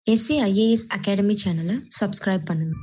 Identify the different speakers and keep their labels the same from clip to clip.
Speaker 1: S A IAS academy சேனலை subscribe பண்ணுங்க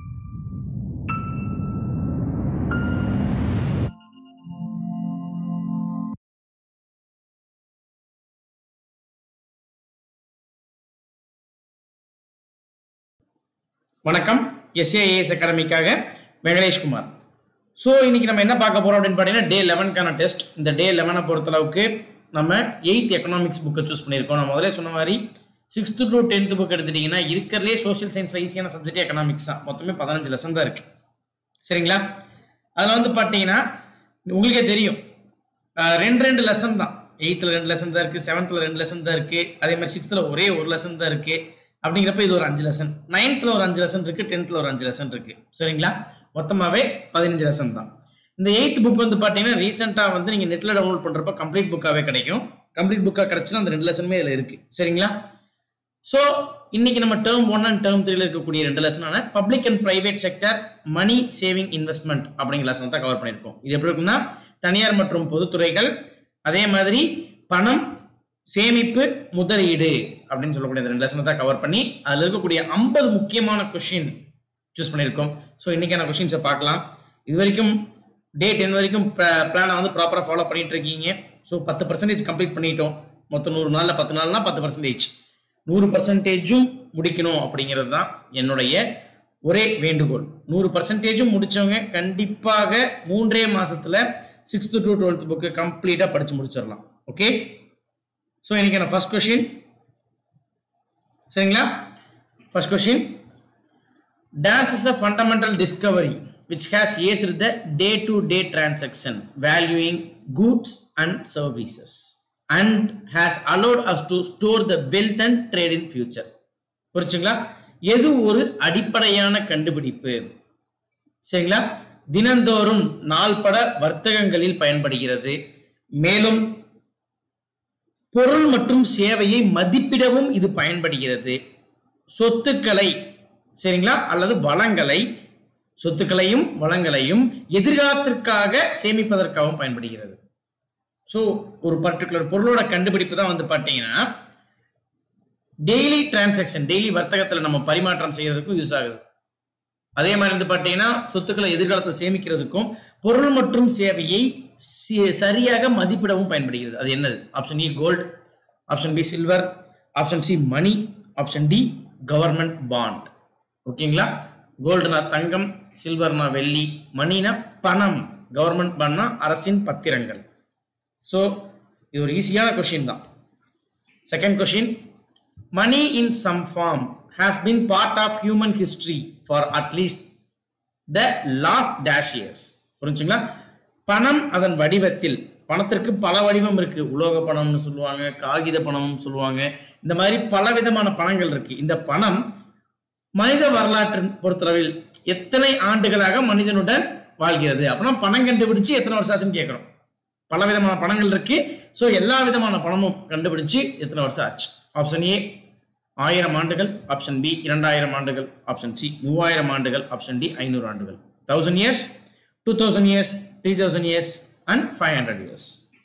Speaker 2: வணக்கம் எஸ்ஏஏஎஸ் அகாடமிக்காக வெங்கடேஷ்குமார் ஸோ இன்னைக்கு நம்ம என்ன பார்க்க போறோம் அப்படின்னு பார்த்தீங்கன்னா டே லெவன்க்கான டெஸ்ட் இந்த டே லெவனை பொறுத்தளவுக்கு நம்ம எயித் எக்கனாமிக்ஸ் புக்கை சூஸ் பண்ணியிருக்கோம் நான் முதல்ல சொன்ன மாதிரி சிக்ஸ்த்து டு டென்த் புக் எடுத்துட்டீங்கன்னா இருக்கிறதுலே சோஷியல் சயின்ஸில் ஈஸியான சப்ஜெக்ட் எக்கனாமிக்ஸ் தான் மொத்தமே பதினஞ்சு லெசன் தான் இருக்கு சரிங்களா அதில் வந்து பார்த்தீங்கன்னா உங்களுக்கே தெரியும் அஹ் ரெண்டு ரெண்டு லெசன் தான் எயித்தில் ரெண்டு லெசன் தான் இருக்குது செவன்த்தில் ரெண்டு லெசன் தான் இருக்குது அதே மாதிரி சிக்ஸ்த்தில் ஒரே ஒரு லெசன் தான் இருக்குது அப்படிங்கிறப்ப இது ஒரு அஞ்சு லெசன் நைன்த்தில் ஒரு அஞ்சு லெசன் இருக்குது டென்த்தில் ஒரு அஞ்சு லெசன் இருக்குது சரிங்களா மொத்தமாகவே பதினஞ்சு லெசன் தான் இந்த எயித் புக் வந்து பார்த்தீங்கன்னா ரீசெண்டாக வந்து நீங்கள் நெட்டில் டவுன்லோட் பண்ணுறப்ப கம்ப்ளீட் புக்காகவே கிடைக்கும் கம்ப்ளீட் புக்காக கிடச்சுன்னா அந்த ரெண்டு லெசனுமே இதில் இருக்குது சரிங்களா ஸோ இன்னைக்கு நம்ம டேர்ம் ஒன் அண்ட் டேர்ம் த்ரீல இருக்கக்கூடிய ரெண்டு லெசனான public and private sector money saving investment அப்படிங்கிற லெசன் தான் கவர் பண்ணியிருக்கோம் இது எப்படி இருக்குன்னா தனியார் மற்றும் பொதுத்துறைகள் அதே மாதிரி பணம் சேமிப்பு முதலீடு அப்படின்னு சொல்லக்கூடிய இந்த ரெண்டு லெசனை தான் கவர் பண்ணி அதில் இருக்கக்கூடிய ஐம்பது முக்கியமான கொஷின் சூஸ் பண்ணியிருக்கோம் ஸோ இன்னைக்கான கொஷின்ஸை பார்க்கலாம் இது வரைக்கும் டே டென் வரைக்கும் பிளானை வந்து ப்ராப்பராக ஃபாலோ பண்ணிட்டு இருக்கீங்க ஸோ பத்து பர்சன்டேஜ் கம்ப்ளீட் பண்ணிட்டோம் மொத்தம் நூறு நாளில் பத்து நாள்னா பத்து பர்சன்டேஜ் நூறு பர்சன்டேஜும் முடிக்கணும் அப்படிங்கிறது தான் என்னுடைய ஒரே வேண்டுகோள் நூறு பர்சன்டேஜும் முடிச்சவங்க கண்டிப்பாக மூன்றே மாசத்துல சிக்ஸ்த் டு டுவெல்த் புக்கு கம்ப்ளீட்டாக படிச்சு முடிச்சிடலாம் ஓகே ஸோ எனக்கு நான் ஃபர்ஸ்ட் கொஷின் சரிங்களா first question this is a fundamental discovery which has aided the day-to-day transaction valuing goods and services and has allowed us to store the wealth and trade in future புரிச்சுங்களா எது ஒரு அடிப்படையான கண்டுபிடிப்பு சரிங்களா தினந்தோறும் நாள்பட வர்த்தகங்களில் பயன்படுகிறது மேலும் பொருள் மற்றும் சேவையை மதிப்பிடவும் இது பயன்படுகிறது சொத்துக்களை சரிங்களா அல்லது வளங்களை சொத்துக்களையும் வளங்களையும் எதிர்காலத்திற்காக சேமிப்பதற்காகவும் பயன்படுகிறது ஸோ ஒரு பர்டிகுலர் பொருளோட கண்டுபிடிப்பு தான் வந்து பார்த்தீங்கன்னா டெய்லி டிரான்சாக்ஷன் டெய்லி வர்த்தகத்தில் நம்ம பரிமாற்றம் செய்யறதுக்கும் யூஸ் ஆகுது அதே மாதிரி வந்து பார்த்தீங்கன்னா சொத்துக்களை எதிர்காலத்தில் சேமிக்கிறதுக்கும் பொருள் மற்றும் சேவையை சி- சரியாக மதிப்பிடவும் பயன்படுகிறது அது என்னது option A gold option B silver option C money option D government bond ஓகேங்களா கோல்டுனா தங்கம் சில்வர்னா வெள்ளி மணினா பணம் கவர்மெண்ட் பாண்ட்னா அரசின் பத்திரங்கள் ஸோ இது ஒரு ஈஸியான கொஷின் தான் second question money in some form has been part of human history for at least the last dash years புரிஞ்சுங்களா பணம் அதன் வடிவத்தில் பணத்திற்கு பல வடிவம் இருக்கு உலோக பணம்னு சொல்லுவாங்க காகித பணம்னு சொல்லுவாங்க இந்த மாதிரி பல விதமான பணங்கள் இருக்கு இந்த பணம் மனித வரலாற்றின் பொறுத்தளவில் எத்தனை ஆண்டுகளாக மனிதனுடன் வாழ்கிறது அப்படின்னா பணம் கண்டுபிடிச்சு எத்தனை வருஷம் ஆச்சுன்னு கேட்குறோம் பல விதமான பணங்கள் இருக்கு ஸோ எல்லா விதமான பணமும் கண்டுபிடிச்சு எத்தனை வருஷம் ஆச்சு ஆப்ஷன் ஏ ஆயிரம் ஆண்டுகள் ஆப்ஷன் பி இரண்டாயிரம் ஆண்டுகள் ஆப்ஷன் சி மூவாயிரம் ஆண்டுகள் ஆப்ஷன் டி ஐநூறு ஆண்டுகள் thousand years two thousand years three thousand years and five hundred years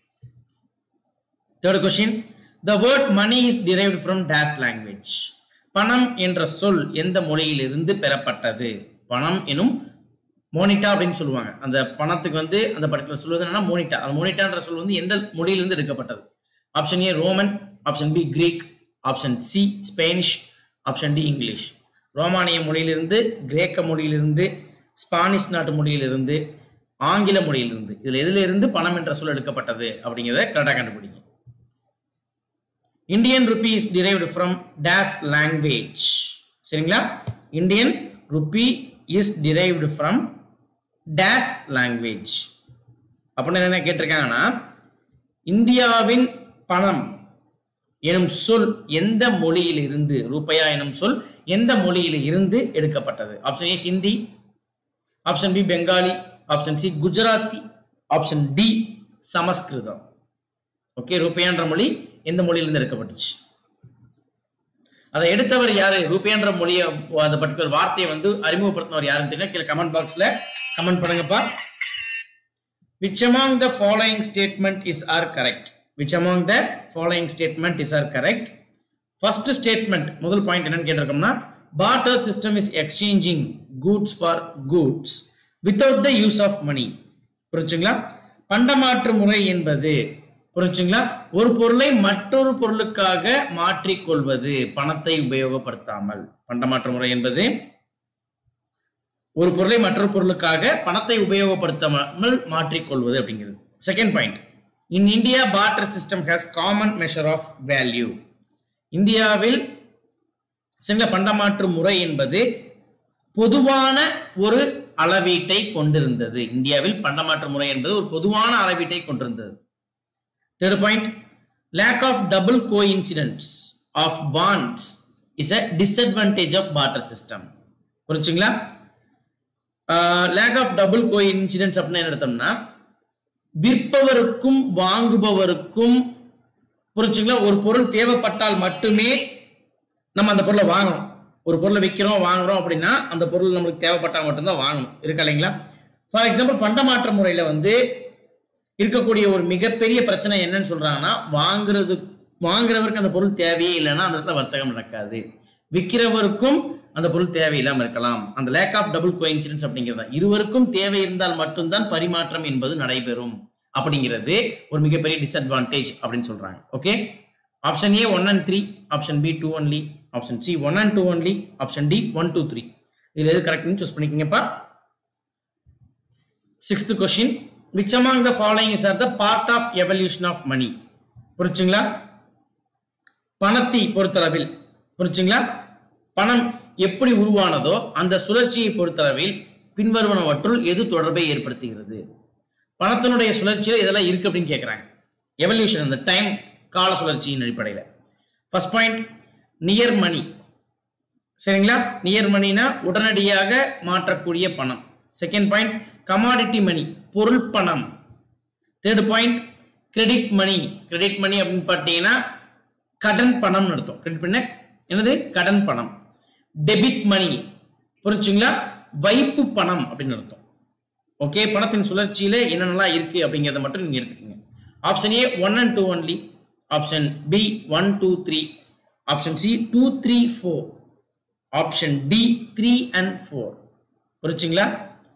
Speaker 2: third question the word money is derived from dash language பணம் என்ற சொல் எந்த மொழியிலிருந்து பெறப்பட்டது பணம் எனும் மோனிட்டா அப்படின்னு சொல்லுவாங்க அந்த பணத்துக்கு வந்து அந்த பர்டிகுலர் சொல் வந்து என்னன்னா மோனிட்டா அந்த மோனிட்டான்ற சொல் வந்து எந்த மொழியிலிருந்து எடுக்கப்பட்டது option A Roman option B Greek option C Spanish option D English ரோமானிய மொழியிலிருந்து கிரேக்க மொழியிலிருந்து ஸ்பானிஷ் நாட்டு மொழியிலிருந்து ஆங்கில மொழியிலிருந்து இதுல எதுல இருந்து பணம் என்ற சொல் எடுக்கப்பட்டது அப்படிங்கிறத கரெக்டாக கண்டுபிடிங்க Indian rupee is derived from dash language சரிங்களா Indian rupee is derived from dash language அப்படின்னு என்ன கேட்டிருக்காங்கன்னா இந்தியாவின் பணம் எனும் சொல் எந்த மொழியில் இருந்து ரூபாயா எனும் சொல் எந்த மொழியில் இருந்து எடுக்கப்பட்டது option A Hindi option B Bengali option C Gujarati option D Sanskrit okay ரூபாயான்ற மொழி எந்த மொழியிலிருந்து எடுக்கப்பட்டுச்சு அதை எடுத்தவர் யாரு ரூபாயன்ற மொழியை அந்த பர்டிகுலர் வார்த்தையை வந்து அறிமுகப்படுத்தினவர் யாருன்னு தெரியல கீழே கமெண்ட் பாக்ஸ்ல கமெண்ட் பண்ணுங்கப்பா which among the following statement is are correct which among the following statement is are correct first statement முதல் பாயிண்ட் என்னன்னு கேட்டிருக்கோம்னா barter system is exchanging goods for goods without the use of money புரிஞ்சுங்களா பண்டமாற்று முறை என்பது புரிஞ்சுங்களா ஒரு பொருளை மற்றொரு பொருளுக்காக மாற்றிக்கொள்வது பணத்தை உபயோகப்படுத்தாமல் பண்டமாற்று முறை என்பது ஒரு பொருளை மற்றொரு பொருளுக்காக பணத்தை உபயோகப்படுத்தாமல் மாற்றிக்கொள்வது அப்படிங்கிறது second point in India barter system has common measure of value இந்தியாவில் சில பண்டமாற்று முறை என்பது பொதுவான ஒரு அளவீட்டை கொண்டிருந்தது இந்தியாவில் பண்டமாற்று முறை என்பது ஒரு பொதுவான அளவீட்டை கொண்டிருந்தது third point lack of double coincidence of bonds is a disadvantage of barter system புரிஞ்சுங்களா lack of double coincidence அப்படின்னு என்ன எடுத்தோம்னா விற்பவருக்கும் வாங்குபவருக்கும் புரிஞ்சுங்களா ஒரு பொருள் தேவைப்பட்டால் மட்டுமே நம்ம அந்த பொருளை வாங்கணும் ஒரு பொருளை விற்கிறோம் வாங்குறோம் அப்படின்னா அந்த பொருள் நம்மளுக்கு தேவைப்பட்டால் மட்டும்தான் வாங்கணும் இருக்கா இல்லைங்களா ஃபார் எக்ஸாம்பிள் பண்டமாற்ற முறையில் வந்து இருக்கக்கூடிய ஒரு மிகப்பெரிய பிரச்சனை என்னன்னு சொல்றாங்கன்னா வாங்குறது வாங்குறவருக்கு அந்த பொருள் தேவையே இல்லைன்னா அந்த இடத்துல வர்த்தகம் நடக்காது விற்கிறவருக்கும் அந்த பொருள் தேவையில்லாம இருக்கலாம் அந்த லேக் ஆஃப் டபுள் கோயின்சிடன்ஸ் அப்படிங்கிறது இருவருக்கும் தேவை இருந்தால் மட்டும்தான் பரிமாற்றம் என்பது நடைபெறும் அப்படிங்கிறது ஒரு மிகப்பெரிய டிஸ்அட்வான்டேஜ் அப்படின்னு சொல்றாங்க okay option A one and three option B two only option C one and two only option D one two three இது எது கரெக்ட்னு சூஸ் பண்ணிக்கோங்கப்பா sixth question which among the following is are the part of evolution of money புரிச்சுங்களா பணத்தை பொறுத்தளவில் புரிச்சுங்களா பணம் எப்படி உருவானதோ அந்த சுழற்சியை பொறுத்தளவில் பின்வருவனவற்றுள் எது தொடர்பை ஏற்படுத்துகிறது பணத்தினுடைய சுழற்சியில் இதெல்லாம் இருக்கு அப்படின்னு கேட்குறாங்க எவல்யூஷன் அந்த டைம் கால சுழற்சியின் அடிப்படையில் ஃபர்ஸ்ட் பாயிண்ட் நியர் மணி சரிங்களா நியர் மணினா உடனடியாக மாற்றக்கூடிய பணம் செகண்ட் பாயிண்ட் கமாடிட்டி மணி பொருள் பணம் third point credit money credit money அப்படின்னு பார்த்தீங்கன்னா கடன் பணம் நடத்தும் கிரெடிட் பண்ண என்னது கடன் பணம் டெபிட் மணி புரிச்சுங்களா வைப்பு பணம் அப்படின்னு அர்த்தம் ஓகே பணத்தின் சுழற்சியில என்னென்னலாம் இருக்கு அப்படிங்கிறத மட்டும் நீங்க எடுத்துக்கோங்க option A one and two only option B one two three option C two three four option D three and four புரிச்சுங்களா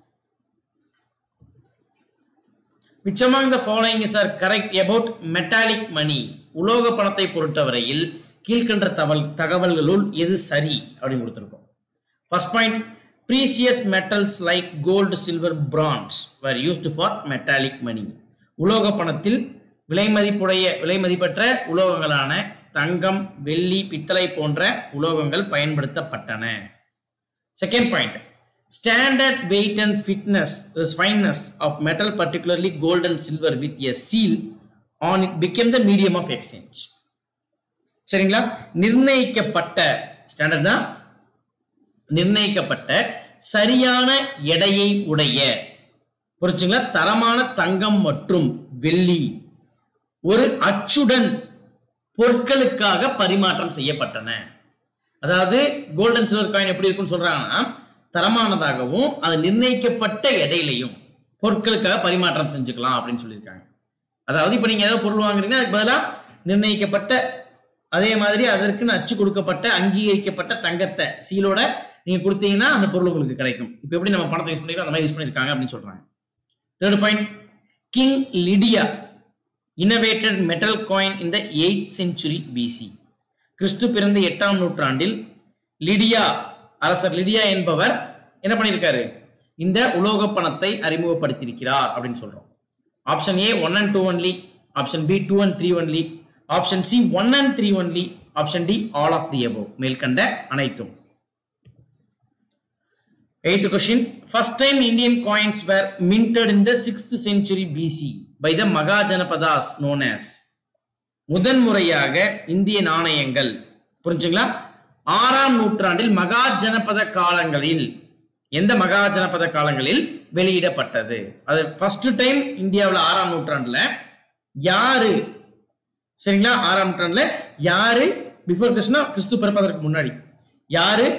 Speaker 2: which among the following is are correct about metallic money உலோக பணத்தை பொறுத்தவரையில் கீழ்கண்ட தகவல் தகவல்களுள் எது சரி அப்படின்னு கொடுத்துருக்கோம் first point precious metals like gold silver bronze were used for metallic money உலோக பணத்தில் விலை மதிப்புடைய விலை மதிப்பற்ற உலோகங்களான தங்கம் வெள்ளி பித்தளை போன்ற உலோகங்கள் பயன்படுத்தப்பட்டன second point standard weight and fitness fineness of metal particularly gold and silver with a seal on it became the medium of exchange சரிங்களா நிர்ணயிக்கப்பட்ட ஸ்டாண்டர்ட் தான் நிர்ணயிக்கப்பட்ட சரியான எடையை உடைய புரிச்சுங்களா தரமான தங்கம் மற்றும் வெள்ளி ஒரு அச்சுடன் பொருட்களுக்காக பரிமாற்றம் செய்யப்பட்டன அதாவது கோல்டன் சில்வர் காயின் எப்படி இருக்குன்னு சொல்றாங்கன்னா தரமானதாகவும் அது நிர்ணயிக்கப்பட்ட எடையிலையும் பொருட்களுக்காக பரிமாற்றம் செஞ்சுக்கலாம் அப்படின்னு சொல்லியிருக்காங்க அதாவது இப்போ நீங்க ஏதாவது பொருள் வாங்குறீங்கன்னா அதுக்கு பதிலாக நிர்ணயிக்கப்பட்ட அதே மாதிரி அதற்குன்னு அச்சு கொடுக்கப்பட்ட அங்கீகரிக்கப்பட்ட தங்கத்தை சீலோட நீங்க கொடுத்தீங்கன்னா அந்த பொருள் உங்களுக்கு கிடைக்கும் இப்போ எப்படி நம்ம பணத்தை யூஸ் பண்ணிருக்கோம் அந்த மாதிரி யூஸ் பண்ணியிருக்காங்க அப்படின்னு சொல்றாங்க third point king Lydia innovated metal coin in the eighth century BC கிறிஸ்து பிறந்த எட்டாம் நூற்றாண்டில் லிடியா அரசர் லிடியா என்பவர் என்ன பண்ணியிருக்காரு இந்த உலோக பணத்தை அறிமுகப்படுத்தியிருக்கிறார் அப்படின்னு சொல்றோம் option A one and two only option B two and three only option C one and three only option D all of the above மேல்கண்ட அனைத்தும் Eighth question. First time Indian coins were minted in the 6th century BC by the Magajanapadas known as முதன் முறையாக இந்திய நாணயங்கள் புரிஞ்சுங்களா ஆறாம் நூற்றாண்டில் மகா ஜனபத காலங்களில் எந்த மகா ஜனபத காலங்களில் வெளியிடப்பட்டது அது ஃபர்ஸ்ட் டைம் இந்தியாவில் ஆறாம் நூற்றாண்டுல யாரு சரிங்களா ஆறாம் நூற்றாண்டுல யாரு பிஃபோர் கிருஷ்ணா கிறிஸ்து பிறப்பதற்கு முன்னாடி யாரு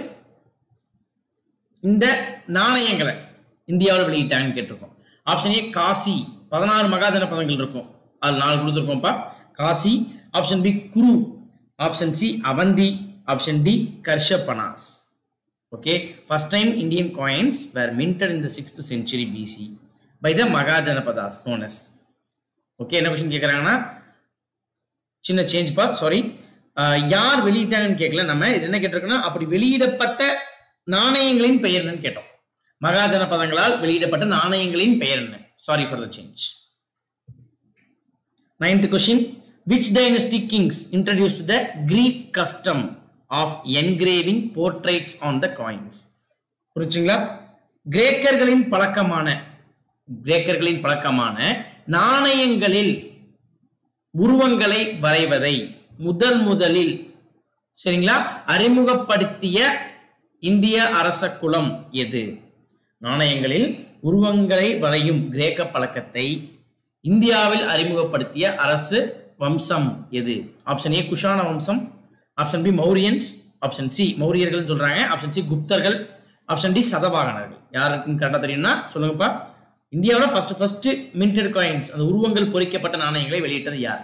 Speaker 2: இந்த நாணயங்களை இந்தியாவில் வெளியிட்டாங்கன்னு கேட்டிருக்கோம் ஆப்ஷன் ஏ காசி பதினாறு மகாஜன பதங்கள் இருக்கும் அது நாலு கொடுத்துருக்கோம்ப்பா Kashi option B Kuru option C Avanti option D karshapanas okay first time indian coins were minted in the 6th century bc by the magajanapadas known as okay என்ன கொஸ்டின் கேக்குறாங்கன்னா சின்ன சேஞ்ச் பா சாரி யார் வெளியிட்டாங்கன்னு கேட்கல நம்ம இது என்ன கேட்டிருக்கோம்னா அப்படி வெளியிடப்பட்ட நாணயங்களின் பெயர் என்னன்னு கேட்டோம் மகாஜன பதங்களால் வெளியிடப்பட்ட நாணயங்களின் பெயர் என்ன sorry for the change ninth question which dynasty kings introduced the Greek custom of engraving portraits on the coins புரிச்சுங்களா கிரேக்கர்களின் பழக்கமான கிரேக்கர்களின் பழக்கமான நாணயங்களில் உருவங்களை வரைவதை முதல் முதலில் சரிங்களா அறிமுகப்படுத்திய இந்திய அரச குலம் எது நாணயங்களில் உருவங்களை வரையும் கிரேக்க பழக்கத்தை இந்தியாவில் அறிமுகப்படுத்திய அரசு வம்சம் எது ஆப்ஷன் ஏ குஷான வம்சம் option B Mauryans option C மௌரியர்கள் சொல்றாங்க ஆப்ஷன் சி குப்தர்கள் ஆப்ஷன் டி சதவாகனர்கள் யாருக்குன்னு கரெக்டாக தெரியும்னா சொல்லுங்கப்பா இந்தியாவில் ஃபர்ஸ்ட் ஃபர்ஸ்ட் மின்டட் காயின்ஸ் அந்த உருவங்கள் பொறிக்கப்பட்ட நாணயங்களை வெளியிட்டது யார்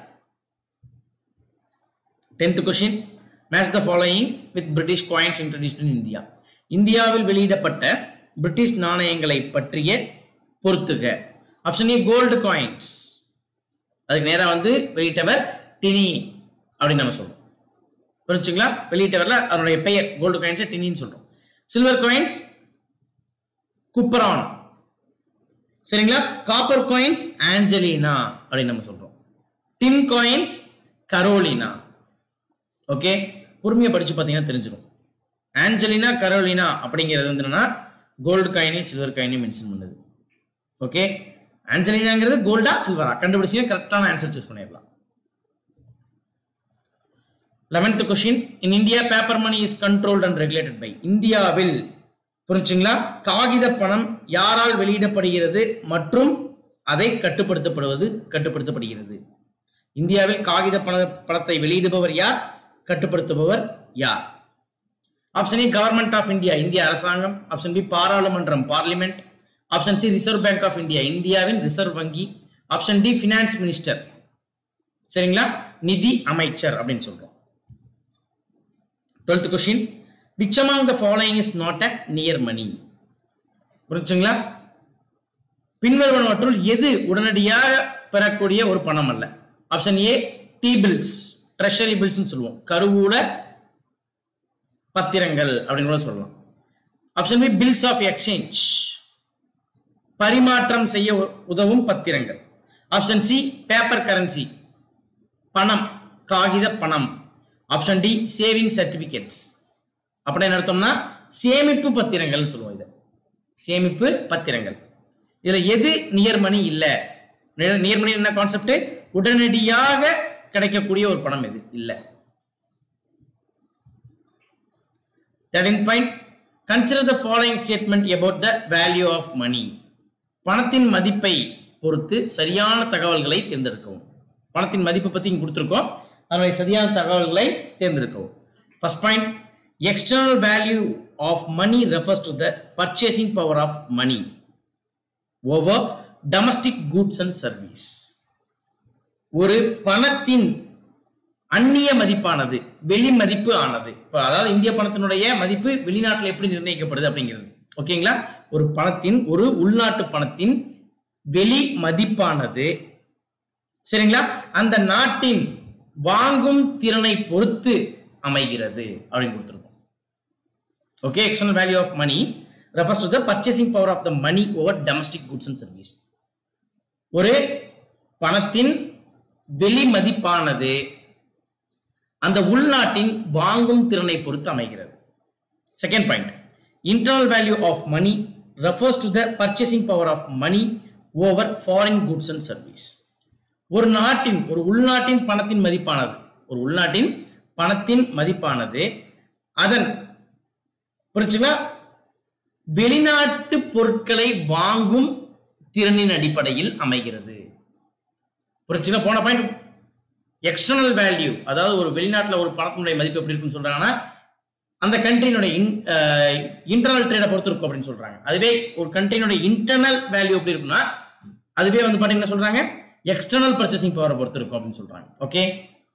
Speaker 2: tenth question match the following with British coins introduced in India இந்தியாவில் வெளியிடப்பட்ட பிரிட்டிஷ் நாணயங்களை பற்றிய பொறுத்துக ஆப்ஷன் ஏ கோல்டு காயின்ஸ் அதுக்கு நேராக வந்து வெளியிட்டவர் டினி அப்படின்னு நம்ம சொல்றோம் புரிஞ்சுங்களா வெளியிட்டவர்ல அதனுடைய பெயர் கோல்டு காயின்ஸ் டினின்னு சொல்றோம் சில்வர் காயின்ஸ் குப்பரான் சரிங்களா காப்பர் காயின்ஸ் ஆஞ்சலினா அப்படின்னு நம்ம சொல்றோம் டின் காயின்ஸ் கரோலினா ஓகே பொறுமையை படிச்சு பார்த்தீங்கன்னா தெரிஞ்சிடும் ஆஞ்சலினா கரோலினா அப்படிங்கிறது வந்து என்னன்னா கோல்டு காயினையும் சில்வர் காயினையும் மென்ஷன் பண்ணுது ஓகே ஆஞ்சலினாங்கிறது கோல்டா சில்வரா கண்டுபிடிச்சீங்க கரெக்டான ஆன்சர் சூஸ் பண்ணிடலாம் eleventh question in India paper money is controlled and regulated by இந்தியாவில் புரிஞ்சுங்களா காகித பணம் யாரால் வெளியிடப்படுகிறது மற்றும் அதை கட்டுப்படுத்தப்படுவது கட்டுப்படுத்தப்படுகிறது இந்தியாவில் காகித பண பணத்தை வெளியிடுபவர் யார் கட்டுப்படுத்துபவர் யார் option A government of India இந்திய அரசாங்கம் ஆப்ஷன் பி பாராளுமன்றம் parliament option C reserve bank of India இந்தியாவின் ரிசர்வ் வங்கி ஆப்ஷன் டி ஃபினான்ஸ் மினிஸ்டர் சரிங்களா நிதி அமைச்சர் அப்படின்னு சொல்றோம் twelfth question which among the following is not a near money புரிஞ்சுங்களா பின்வருவனவற்றுள் எது உடனடியாக பெறக்கூடிய ஒரு பணம் அல்ல option A T bills treasury bills சொல்லுவோம் கருவூல பத்திரங்கள் அப்படின்னு கூட சொல்லலாம் option B bills of exchange பரிமாற்றம் செய்ய உ- உதவும் பத்திரங்கள் ஆப்ஷன் சி பேப்பர் கரன்சி பணம் காகித பணம் ஆப்ஷன் டி சேவிங் சர்டிபிகேட்ஸ் அப்படின்னு என்ன அர்த்தம்னா சேமிப்பு பத்திரங்கள்னு சொல்லுவோம் இதை சேமிப்பு பத்திரங்கள் இதுல எது நியர்மணி இல்ல நியர்மணி என்ன கான்செப்ட் உடனடியாக கிடைக்கக்கூடிய ஒரு பணம் எது இல்ல thirteenth point consider the following statement about the value of money பணத்தின் மதிப்பை பொறுத்து சரியான தகவல்களை தேர்ந்தெடுக்கவும் பணத்தின் மதிப்பை பத்தி இங்க கொடுத்துருக்கோம் அதனுடைய சரியான தகவல்களை தேர்ந்தெடுக்கவும் first point external value of money refers to the purchasing power of money over domestic goods and service ஒரு பணத்தின் அந்நிய மதிப்பானது வெளி மதிப்பு ஆனது இப்போ அதாவது இந்திய பணத்தினுடைய மதிப்பு வெளிநாட்டில் எப்படி நிர்ணயிக்கப்படுது அப்படிங்கிறது ஓகேங்களா ஒரு பணத்தின் ஒரு உள்நாட்டு பணத்தின் வெளி மதிப்பானது சரிங்களா அந்த நாட்டின் வாங்கும் திறனை பொறுத்து அமைகிறது அப்படின்னு கொடுத்துருக்கோம் okay external value of money refers to the purchasing power of the money over domestic goods and service ஒரு பணத்தின் வெளி மதிப்பானது அந்த உள்நாட்டின் வாங்கும் திறனை பொறுத்து அமைகிறது second point internal value of money refers to the purchasing power of money over foreign goods and service ஒரு நாட்டின் ஒரு உள்நாட்டின் பணத்தின் மதிப்பானது ஒரு உள்நாட்டின் பணத்தின் மதிப்பானது அதன் புரிச்சுங்களா வெளிநாட்டு பொருட்களை வாங்கும் திறனின் அடிப்படையில் அமைகிறது புரிச்சுங்களா போன பாயிண்ட் எக்ஸ்டர்னல் வேல்யூ அதாவது ஒரு வெளிநாட்டில் ஒரு பணத்தினுடைய மதிப்பு எப்படி இருக்குன்னு சொல்றாங்கன்னா அந்த கண்ட்ரியினுடைய இன்டர்னல் ட்ரேடை பொறுத்து இருக்கும் அப்படின்னு சொல்றாங்க அதுவே ஒரு கண்ட்ரியினுடைய இன்டர்னல் வேல்யூ எப்படி இருக்குன்னா அதுவே வந்து பாத்தீங்கன்னா சொல்றாங்க எக்ஸ்டர்னல் பர்ச்சேசிங் பவரை பொறுத்து இருக்கும் அப்படின்னு சொல்றாங்க ஓகே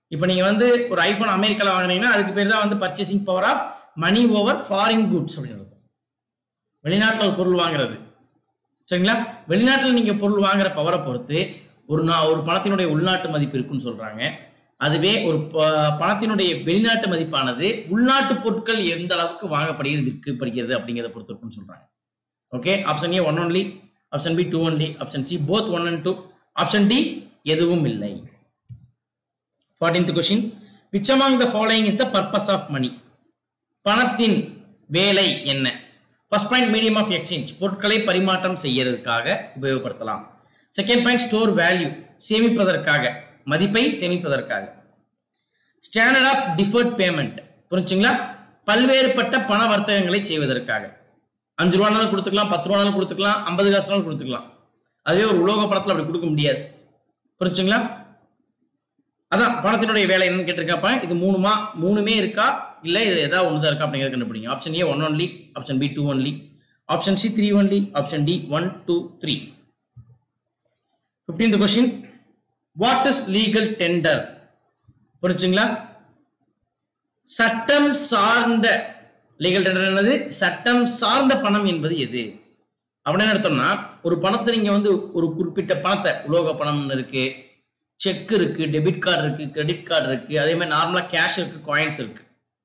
Speaker 2: இப்போ நீங்க வந்து ஒரு ஐபோன் அமெரிக்கால வாங்குனீங்கன்னா அதுக்கு பேர் தான் வந்து purchasing power of money over foreign goods அப்படின்னு அர்த்தம். வெளிநாட்டுல ஒரு பொருள் வாங்குறது சரிங்களா வெளிநாட்டுல நீங்க பொருள் வாங்குற பவரை பொறுத்து ஒரு நா ஒரு பணத்தினுடைய உள்நாட்டு மதிப்பு இருக்குன்னு சொல்றாங்க அதுவே ஒரு ப- பணத்தினுடைய வெளிநாட்டு மதிப்பானது உள்நாட்டு பொருட்கள் எந்த அளவுக்கு வாங்கப்படுகிறது விற்கப்படுகிறது அப்படிங்கிறத பொறுத்து இருக்குன்னு சொல்றாங்க okay option A one only option B two only option C both one and two option D எதுவும் இல்லை fourteenth question which among the following is the purpose of money பணத்தின் வேலை என்ன first point medium of exchange பொருட்களை பரிமாற்றம் செய்யறதுக்காக உபயோகப்படுத்தலாம் second point store value சேமிப்பதற்காக மதிப்பை சேமிப்பதற்காக ஸ்டாண்டர்ட் ஆஃப் டிஃபர்ட் பேமெண்ட் புரிஞ்சுங்களா பல்வேறுபட்ட பண வர்த்தகங்களை செய்வதற்காக அஞ்சு ரூபானாலும் கொடுத்துக்கலாம் பத்து ரூபானாலும் கொடுத்துக்கலாம் ஐம்பது காசுனாலும் கொடுத்துக்கலாம் அதுவே ஒரு உலோக பணத்தில் அப்படி கொடுக்க முடியாது புரிஞ்சுங்களா அதான் பணத்தினுடைய வேலை என்னன்னு கேட்டிருக்காப்ப இது மூணுமா மூணுமே இருக்கா இல்ல இது ஏதாவது ஒன்று தான் இருக்கா அப்படிங்கிறத கண்டுபிடிங்க option A one only option B two only option C three only option D one two three fifteenth question what is legal tender புரிச்சுங்களா சட்டம் சார்ந்த லீகல் டெண்டர் என்னது சட்டம் சார்ந்த பணம் என்பது எது அப்படின்னு எடுத்தோம்னா ஒரு பணத்தை நீங்க வந்து ஒரு குறிப்பிட்ட பணத்தை உலோக பணம்னு இருக்கு செக் இருக்கு டெபிட் கார்டு இருக்கு கிரெடிட் கார்டு இருக்கு அதே மாதிரி நார்மலா கேஷ் இருக்கு காயின்ஸ் இருக்கு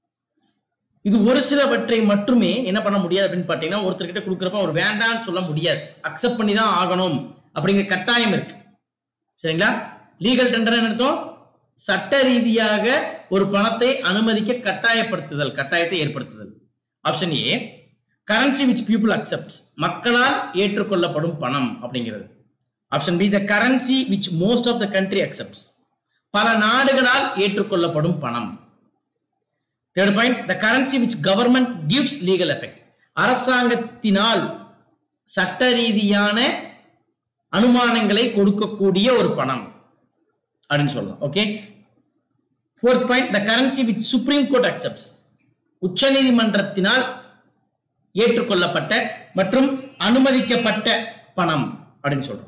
Speaker 2: இது ஒரு சிலவற்றை மட்டுமே என்ன பண்ண முடியாது அப்படின்னு பார்த்தீங்கன்னா ஒருத்தர்கிட்ட கொடுக்குறப்ப அவர் வேண்டாம்னு சொல்ல முடியாது அக்செப்ட் பண்ணி தான் ஆகணும் அப்படிங்கிற கட்டாயம் இருக்கு சரிங்களா லீகல் டெண்டர் அர்த்தம் சட்ட ரீதியாக ஒரு பணத்தை அனுமதிக்க கட்டாயப்படுத்துதல் கட்டாயத்தை ஏற்படுத்துதல் option A currency which people accepts மக்களால் ஏற்றுக்கொள்ளப்படும் பணம் அப்படிங்கிறது option B the currency which most of the country accepts பல நாடுகளால் ஏற்றுக்கொள்ளப்படும் பணம் third point the currency which government gives legal effect அரசாங்கத்தினால் சட்ட ரீதியான அனுமானங்களை கொடுக்கக்கூடிய ஒரு பணம் அப்படின்னு சொல்லலாம் okay fourth point the currency which supreme court accepts உச்சநீதிமன்றத்தினால் ஏற்றுக்கொள்ளப்பட்ட மற்றும் அனுமதிக்கப்பட்ட பணம் அப்படின்னு சொல்றோம்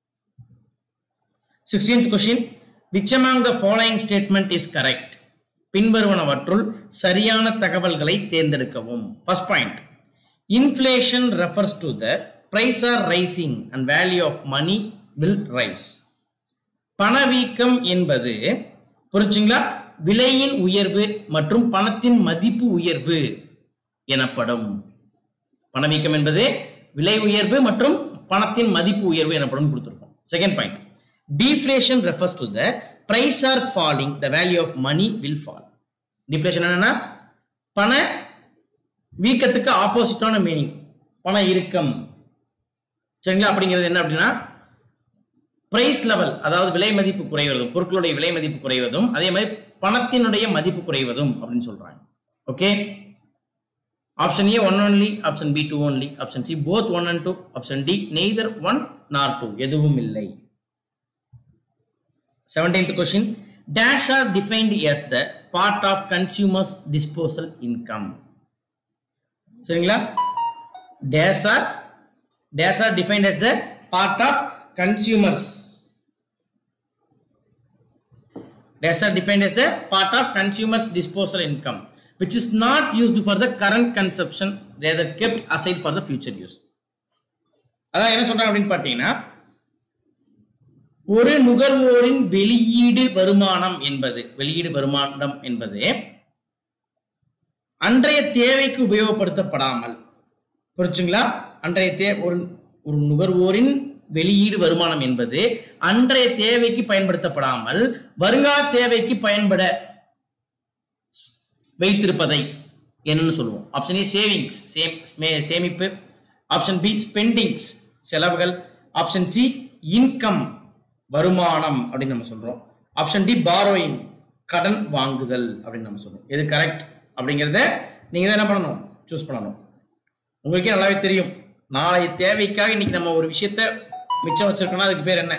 Speaker 2: sixteenth question which among the following statement is correct பின்வருவனவற்றுள் சரியான தகவல்களை தேர்ந்தெடுக்கவும் first point inflation refers to the price are rising and value of money will rise பணவீக்கம் என்பது புரிச்சுங்களா விலையின் உயர்வு மற்றும் பணத்தின் மதிப்பு உயர்வு எனப்படும் பணவீக்கம் என்பது விலை உயர்வு மற்றும் பணத்தின் மதிப்பு உயர்வு எனப்படும் கொடுத்திருக்கோம் second point deflation refers to the price are falling the value of money will fall deflation என்னன்னா பண வீக்கத்துக்கு ஆப்போசிட்டான மீனிங் பண இறுக்கம் சரிங்களா அப்படிங்கிறது என்ன அப்படின்னா பிரைஸ் லெவல் அதாவது விலை மதிப்பு குறைவதும் பொருட்களுடைய விலை மதிப்பு குறைவதும் அதே மாதிரி பணத்தினுடைய மதிப்பு குறைவதும் அப்படின்னு சொல்றாங்க okay option A one only option B two only option C both one and two option D neither one nor two எதுவும் இல்லை seventeenth question dash are defined as the part of consumers disposal income சரிங்களா dash are dash are defined as the part of consumers Dash are defined as the part of consumer's disposal income, which is not used for the current consumption, rather kept aside for the future use. அதான் என்ன சொல்றாங்க அப்படின்னு பார்த்தீங்கன்னா ஒரு நுகர்வோரின் வெளியீடு வருமானம் என்பது வெளியீடு வருமானம் என்பது அன்றைய தேவைக்கு உபயோகப்படுத்தப்படாமல் புரிச்சுங்களா அன்றைய தே ஒரு ஒரு நுகர்வோரின் வெளியீடு வருமானம் என்பது அன்றைய தேவைக்கு பயன்படுத்தப்படாமல் வருங்கால தேவைக்கு பயன்பட வைத்திருப்பதை என்னன்னு சொல்லுவோம் ஆப்ஷன் ஏ சேவிங்ஸ் சேமிப்பு ஆப்ஷன் பி ஸ்பெண்டிங்ஸ் செலவுகள் ஆப்ஷன் சி இன்கம் வருமானம் அப்படின்னு நம்ம சொல்றோம் ஆப்ஷன் டி பாரோயிங் கடன் வாங்குதல் அப்படின்னு நம்ம சொல்றோம் எது கரெக்ட் அப்படிங்கிறத நீங்க தான் என்ன பண்ணணும் சூஸ் பண்ணணும் உங்களுக்கே நல்லாவே தெரியும் நாளைய தேவைக்காக இன்னைக்கு நம்ம ஒரு விஷயத்த மிச்சம் வச்சிருக்கோம்னா அதுக்கு பேர் என்ன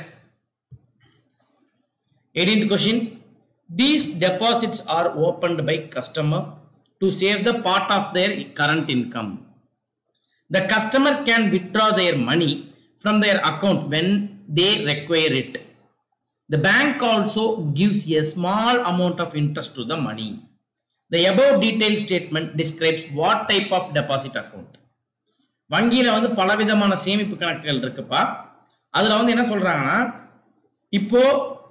Speaker 2: 18th question these deposits are opened by customer to save the part of their current income the customer can withdraw their money from their account when they require it The bank also gives a small amount of interest to the money. The above detailed statement describes what type of deposit account. வங்கியில வந்து பலவிதமான சேமிப்பு கணக்குகள் இருக்குப்பா அதுல வந்து என்ன சொல்றாங்கன்னா இப்போ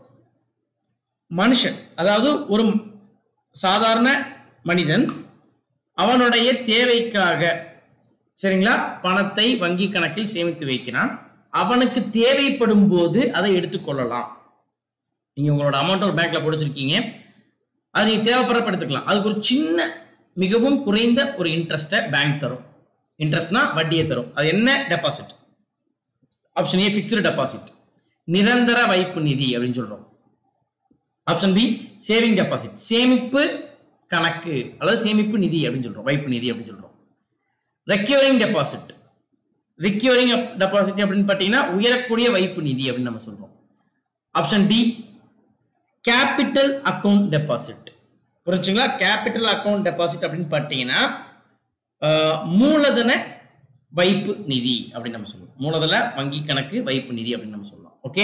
Speaker 2: மனுஷன் அதாவது ஒரு சாதாரண மனிதன் அவனுடைய தேவைக்காக சரிங்களா பணத்தை வங்கி கணக்கில் சேமித்து வைக்கிறான் அவனுக்கு தேவைப்படும் போது அதை எடுத்துக்கொள்ளலாம் நீங்க உங்களோட அமௌண்ட் ஒரு பேங்க்ல போடிச்சிருக்கீங்க அது நீங்க தேவைப்படுறப்ப எடுத்துக்கலாம் அதுக்கு ஒரு சின்ன மிகவும் குறைந்த ஒரு இன்ட்ரெஸ்ட்டை பேங்க் தரும் இன்ட்ரெஸ்ட்னா வட்டியை தரும் அது என்ன deposit option A fixed deposit நிரந்தர வைப்பு நிதி அப்படின்னு சொல்றோம் ஆப்ஷன் பி சேவிங் டெபாசிட் சேமிப்பு கணக்கு அல்லது சேமிப்பு நிதி அப்படின்னு சொல்றோம் வைப்பு நிதி அப்படின்னு சொல்றோம் ரெக்யூரிங் டெபாசிட் ரிக்யூரிங் டெபாசிட் அப்படின்னு பார்த்தீங்கன்னா உயரக்கூடிய வைப்பு நிதி அப்படின்னு நம்ம சொல்றோம் option D capital account deposit புரிஞ்சுங்களா கேபிட்டல் அக்கவுண்ட் டெபாசிட் அப்படின்னு பார்த்தீங்கன்னா ஆஹ், மூலதன வைப்பு நிதி அப்படின்னு நம்ம சொல்லுவோம் மூலதன வங்கி கணக்கு வைப்பு நிதி அப்படின்னு நம்ம சொல்லலாம் ஓகே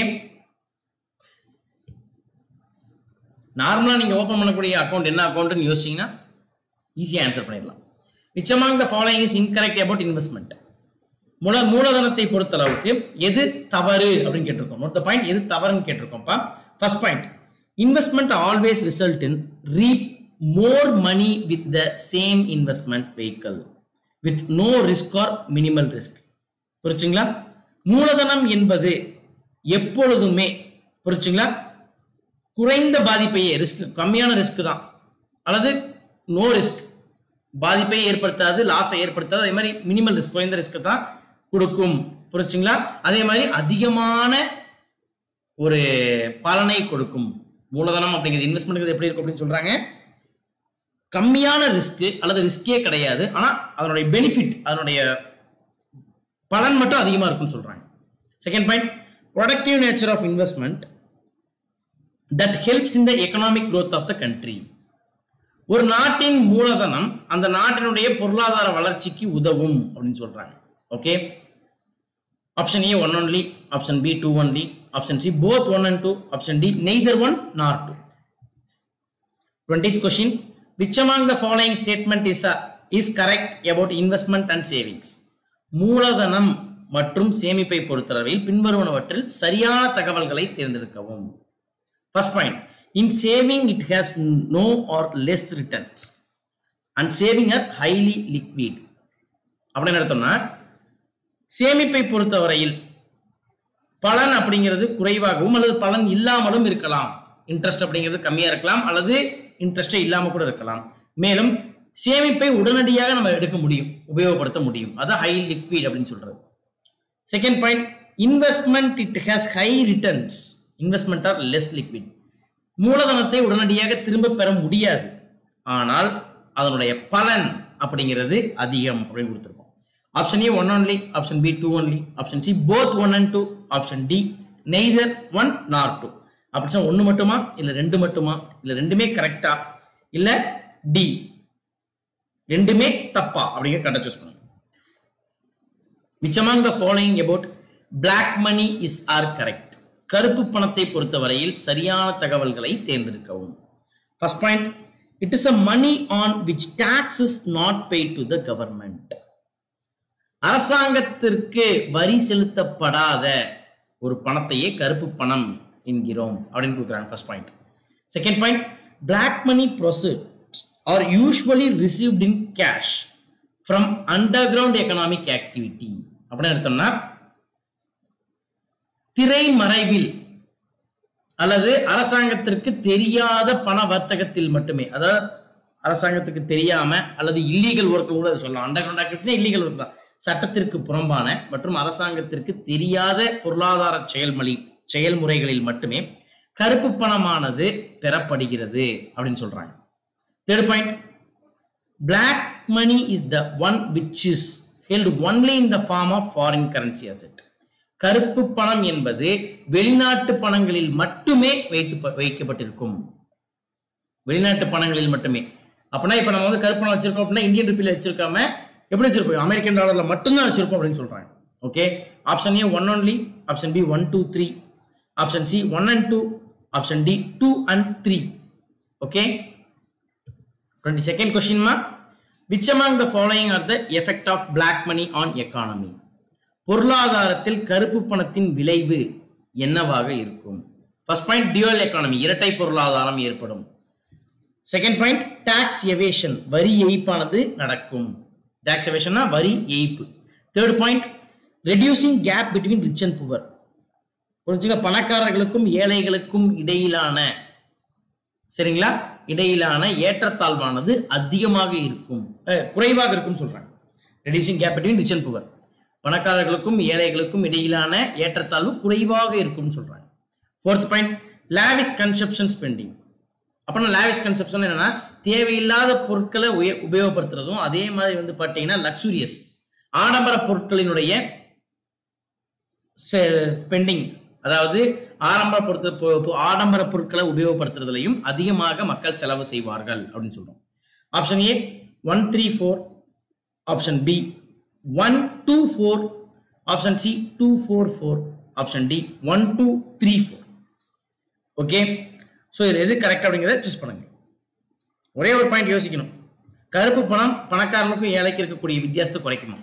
Speaker 2: நார்மலா நீங்க ஓபன் பண்ணக்கூடிய அக்கவுண்ட் என்ன அக்கவுண்ட்னு யோசிச்சீங்கன்னா ஈஸியா ஆன்சர் பண்ணிடலாம் which among the following is incorrect about investment மூல மூலதனத்தை பொறுத்த அளவுக்கு எது தவறு அப்படின்னு கேட்டிருக்கோம் மொத்த பாயிண்ட் எது தவறுன்னு கேட்டிருக்கோம்ப்பா first point investment always result in reap more money with the same investment vehicle with no risk or minimal risk புரிச்சுங்களா மூலதனம் என்பது எப்பொழுதுமே புரிச்சுங்களா குறைந்த பாதிப்பையே ரிஸ்க் கம்மியான ரிஸ்க் தான் அல்லது நோ ரிஸ்க் பாதிப்பை ஏற்படுத்தாது லாஸை ஏற்படுத்தாது அதே மாதிரி மினிமல் ரிஸ்க் குறைந்த ரிஸ்க் தான் கொடுக்கும் புரிச்சுங்களா அதே மாதிரி அதிகமான ஒரு பலனை கொடுக்கும் மூலதனம் அப்படிங்கிறது இன்வெஸ்ட்மெண்ட் எப்படி இருக்கும் அப்படின்னு சொல்றாங்க கம்மியான ரிஸ்க் அல்லது ரிஸ்கே கிடையாது ஆனா அதனுடைய பெனிஃபிட் அதனுடைய பலன் மட்டும் அதிகமா இருக்கும்னு சொல்றாங்க second point productive nature of investment that helps in the economic growth of the country ஒரு நாட்டின் மூலதனம் அந்த நாட்டினுடைய பொருளாதார வளர்ச்சிக்கு உதவும் அப்படின்னு சொல்றாங்க okay option A one only option B two only option C both one and two option D neither one nor two twentieth question which among the following statement is a, is correct about investment and savings மூலதனம் மற்றும் சேமிப்பை பொறுத்தளவில் பின்வருவனவற்றில் சரியான தகவல்களை தேர்ந்தெடுக்கவும் first point in saving it has no or less returns and saving are highly liquid அப்படின்னு எடுத்தோம்னா சேமிப்பை பொறுத்தவரையில் பலன் அப்படிங்கிறது குறைவாகவும் அல்லது பலன் இல்லாமலும் இருக்கலாம் இன்ட்ரெஸ்ட் அப்படிங்கிறது கம்மியா இருக்கலாம் அல்லது இன்ட்ரெஸ்டே இல்லாம கூட இருக்கலாம் மேலும் சேமிப்பை உடனடியாக நம்ம எடுக்க முடியும் உபயோகப்படுத்த முடியும் அதான் ஹை லிக்விட் அப்படின்னு சொல்றது second point investment it has high returns investment are less liquid மூலதனத்தை உடனடியாக திரும்ப பெற முடியாது ஆனால் அதனுடைய பலன் அப்படிங்கிறது அதிகம் அப்படின்னு கொடுத்துருக்கோம் option A one only option B two only option C both one and two option D neither one nor two option ஒன்று மட்டுமா இல்லை ரெண்டு மட்டுமா இல்லை ரெண்டுமே கரெக்டா இல்லை டி ரெண்டுமே தப்பா அப்படிங்கிற கரெக்டாக சூஸ் பண்ணுங்க which among the following about black money is are correct கருப்பு பணத்தை பொறுத்தவரையில் சரியான தகவல்களை தேர்ந்தெடுக்கவும் first point it is a money on which tax is not paid to the government அரசாங்கத்திற்கு வரி செலுத்தப்படாத ஒரு பணத்தையே கருப்பு பணம் என்கிறோம் அப்படின்னு கொடுக்குறாங்க first point second point black money proceeds are usually received in cash from underground economic activity அப்படின்னு எடுத்தோம்னா திரைமறைவில் அல்லது அரசாங்கத்திற்கு தெரியாத பண வர்த்தகத்தில் மட்டுமே அதாவது அரசாங்கத்துக்கு தெரியாம அல்லது இல்லீகல் ஒர்க் கூட சொல்லலாம் underground activity illegal work தான் சட்டத்திற்கு புறம்பான மற்றும் அரசாங்கத்திற்கு தெரியாத பொருளாதார செயல்மொழி செயல்முறைகளில் மட்டுமே கருப்பு பணமானது பெறப்படுகிறது அப்படின்னு சொல்றாங்க third point black money is the one which is held only in the form of foreign currency asset கருப்பு பணம் என்பது வெளிநாட்டு பணங்களில் மட்டுமே வைத்து வைக்கப்பட்டிருக்கும் வெளிநாட்டு பணங்களில் மட்டுமே அப்படின்னா இப்ப நம்ம வந்து கருப்பு பணம் வச்சிருக்கோம் அப்படின்னா இந்தியன் ருப்பில வச்சிருக்காம எப்படி வச்சிருப்போம் அமெரிக்கன் டாலர்ல மட்டும்தான் வச்சிருப்போம் அப்படின்னு சொல்றாங்க okay option A one only option B one two three option C one and two option D two and three okay twenty second கொஸ்டின்மா which among the following are the effect of black money on economy பொருளாதாரத்தில் கருப்பு பணத்தின் விளைவு என்னவாக இருக்கும் first point dual economy இரட்டை பொருளாதாரம் ஏற்படும் செகண்ட் பாயிண்ட் டாக்ஸ் எவேஷன் வரி ஏய்ப்பானது நடக்கும் டாக்ஸ் எவேஷன்னா வரி ஏய்ப்பு third point reducing gap between rich and poor புரிஞ்சுங்க பணக்காரர்களுக்கும் ஏழைகளுக்கும் இடையிலான சரிங்களா இடையிலான ஏற்றத்தாழ்வானது அதிகமாக இருக்கும் அஹ், குறைவாக இருக்கும் சொல்றாங்க reducing gap between rich and poor பணக்காரர்களுக்கும் ஏழைகளுக்கும் இடையிலான ஏற்றத்தாழ்வு குறைவாக இருக்கும்னு சொல்றாங்க fourth point lavish consumption spending அப்படின்னா லாவிஸ் கன்செப்ஷன் என்னன்னா தேவையில்லாத பொருட்களை உய- உபயோகப்படுத்துறதும் அதே மாதிரி வந்து பார்த்தீங்கன்னா லக்ஸூரியஸ் ஆடம்பர பொருட்களினுடைய ஸ்பெண்டிங் அதாவது ஆடம்பர பொருட்கள் பொ- பொ- ஆடம்பர பொருட்களை உபயோகப்படுத்துறதுலையும் அதிகமாக மக்கள் செலவு செய்வார்கள் அப்படின்னு சொல்றோம் option A one three four option B one two four option C two four four option D one two three four okay so இது எது கரெக்ட் அப்படிங்கிறத சூஸ் பண்ணுங்க ஒரே ஒரு பாயிண்ட் யோசிக்கணும் கருப்பு பணம் பணக்காரனுக்கும் ஏழைக்கு இருக்கக்கூடிய வித்தியாசத்தை குறைக்குமா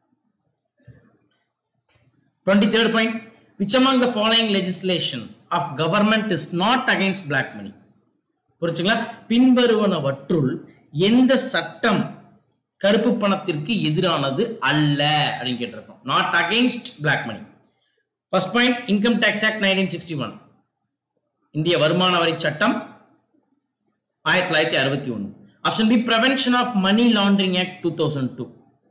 Speaker 2: twenty third point which among the following legislation of government is not against black money புரிச்சுங்களா பின்வருவனவற்றுள் எந்த சட்டம் கருப்பு பணத்திற்கு எதிரானது அல்ல அப்படின்னு கேட்டிருக்கோம் not against black money first point income tax act nineteen sixty one இந்திய வருமான வரி சட்டம் ஆயிரத்தி தொள்ளாயிரத்தி அறுபத்தி ஒன்று option B prevention of money laundering act two thousand two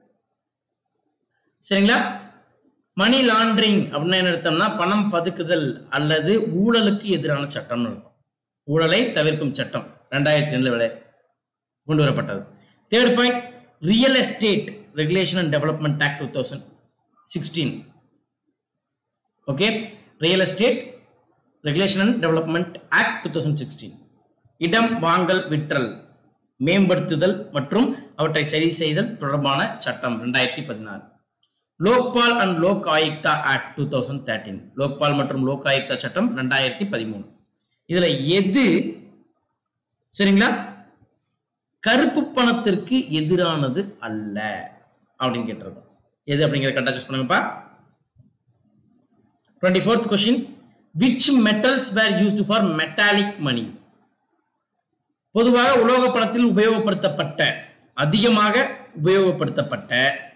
Speaker 2: சரிங்களா மணி லாண்டரிங் அப்படின்னா என்ன அர்த்தம்னா பணம் பதுக்குதல் அல்லது ஊழலுக்கு எதிரான சட்டம்னு அர்த்தம் ஊழலை தவிர்க்கும் சட்டம் ரெண்டாயிரத்தி ரெண்டுல கொண்டு வரப்பட்டது third point real estate regulation and development act two thousand sixteen okay real estate regulation and development act two thousand sixteen இடம் வாங்கல் விற்றல் மேம்படுத்துதல் மற்றும் அவற்றை சரி செய்தல் தொடர்பான சட்டம் ரெண்டாயிரத்தி பதினாறு Lokpal and Lokayukta act two thousand thirteen Lokpal மற்றும் லோக் ஆயுக்தா சட்டம் ரெண்டாயிரத்தி பதிமூணு இதுல எது சரிங்களா கருப்பு பணத்திற்கு எதிரானது அல்ல அப்படின்னு கேட்டிருக்கோம் எது அப்படிங்கிறத கரெக்டாக சூஸ் பண்ணுங்கப்பா twenty fourth question which metals were used for metallic money பொதுவாக உலோக பணத்தில் உபயோகப்படுத்தப்பட்ட அதிகமாக உபயோகப்படுத்தப்பட்ட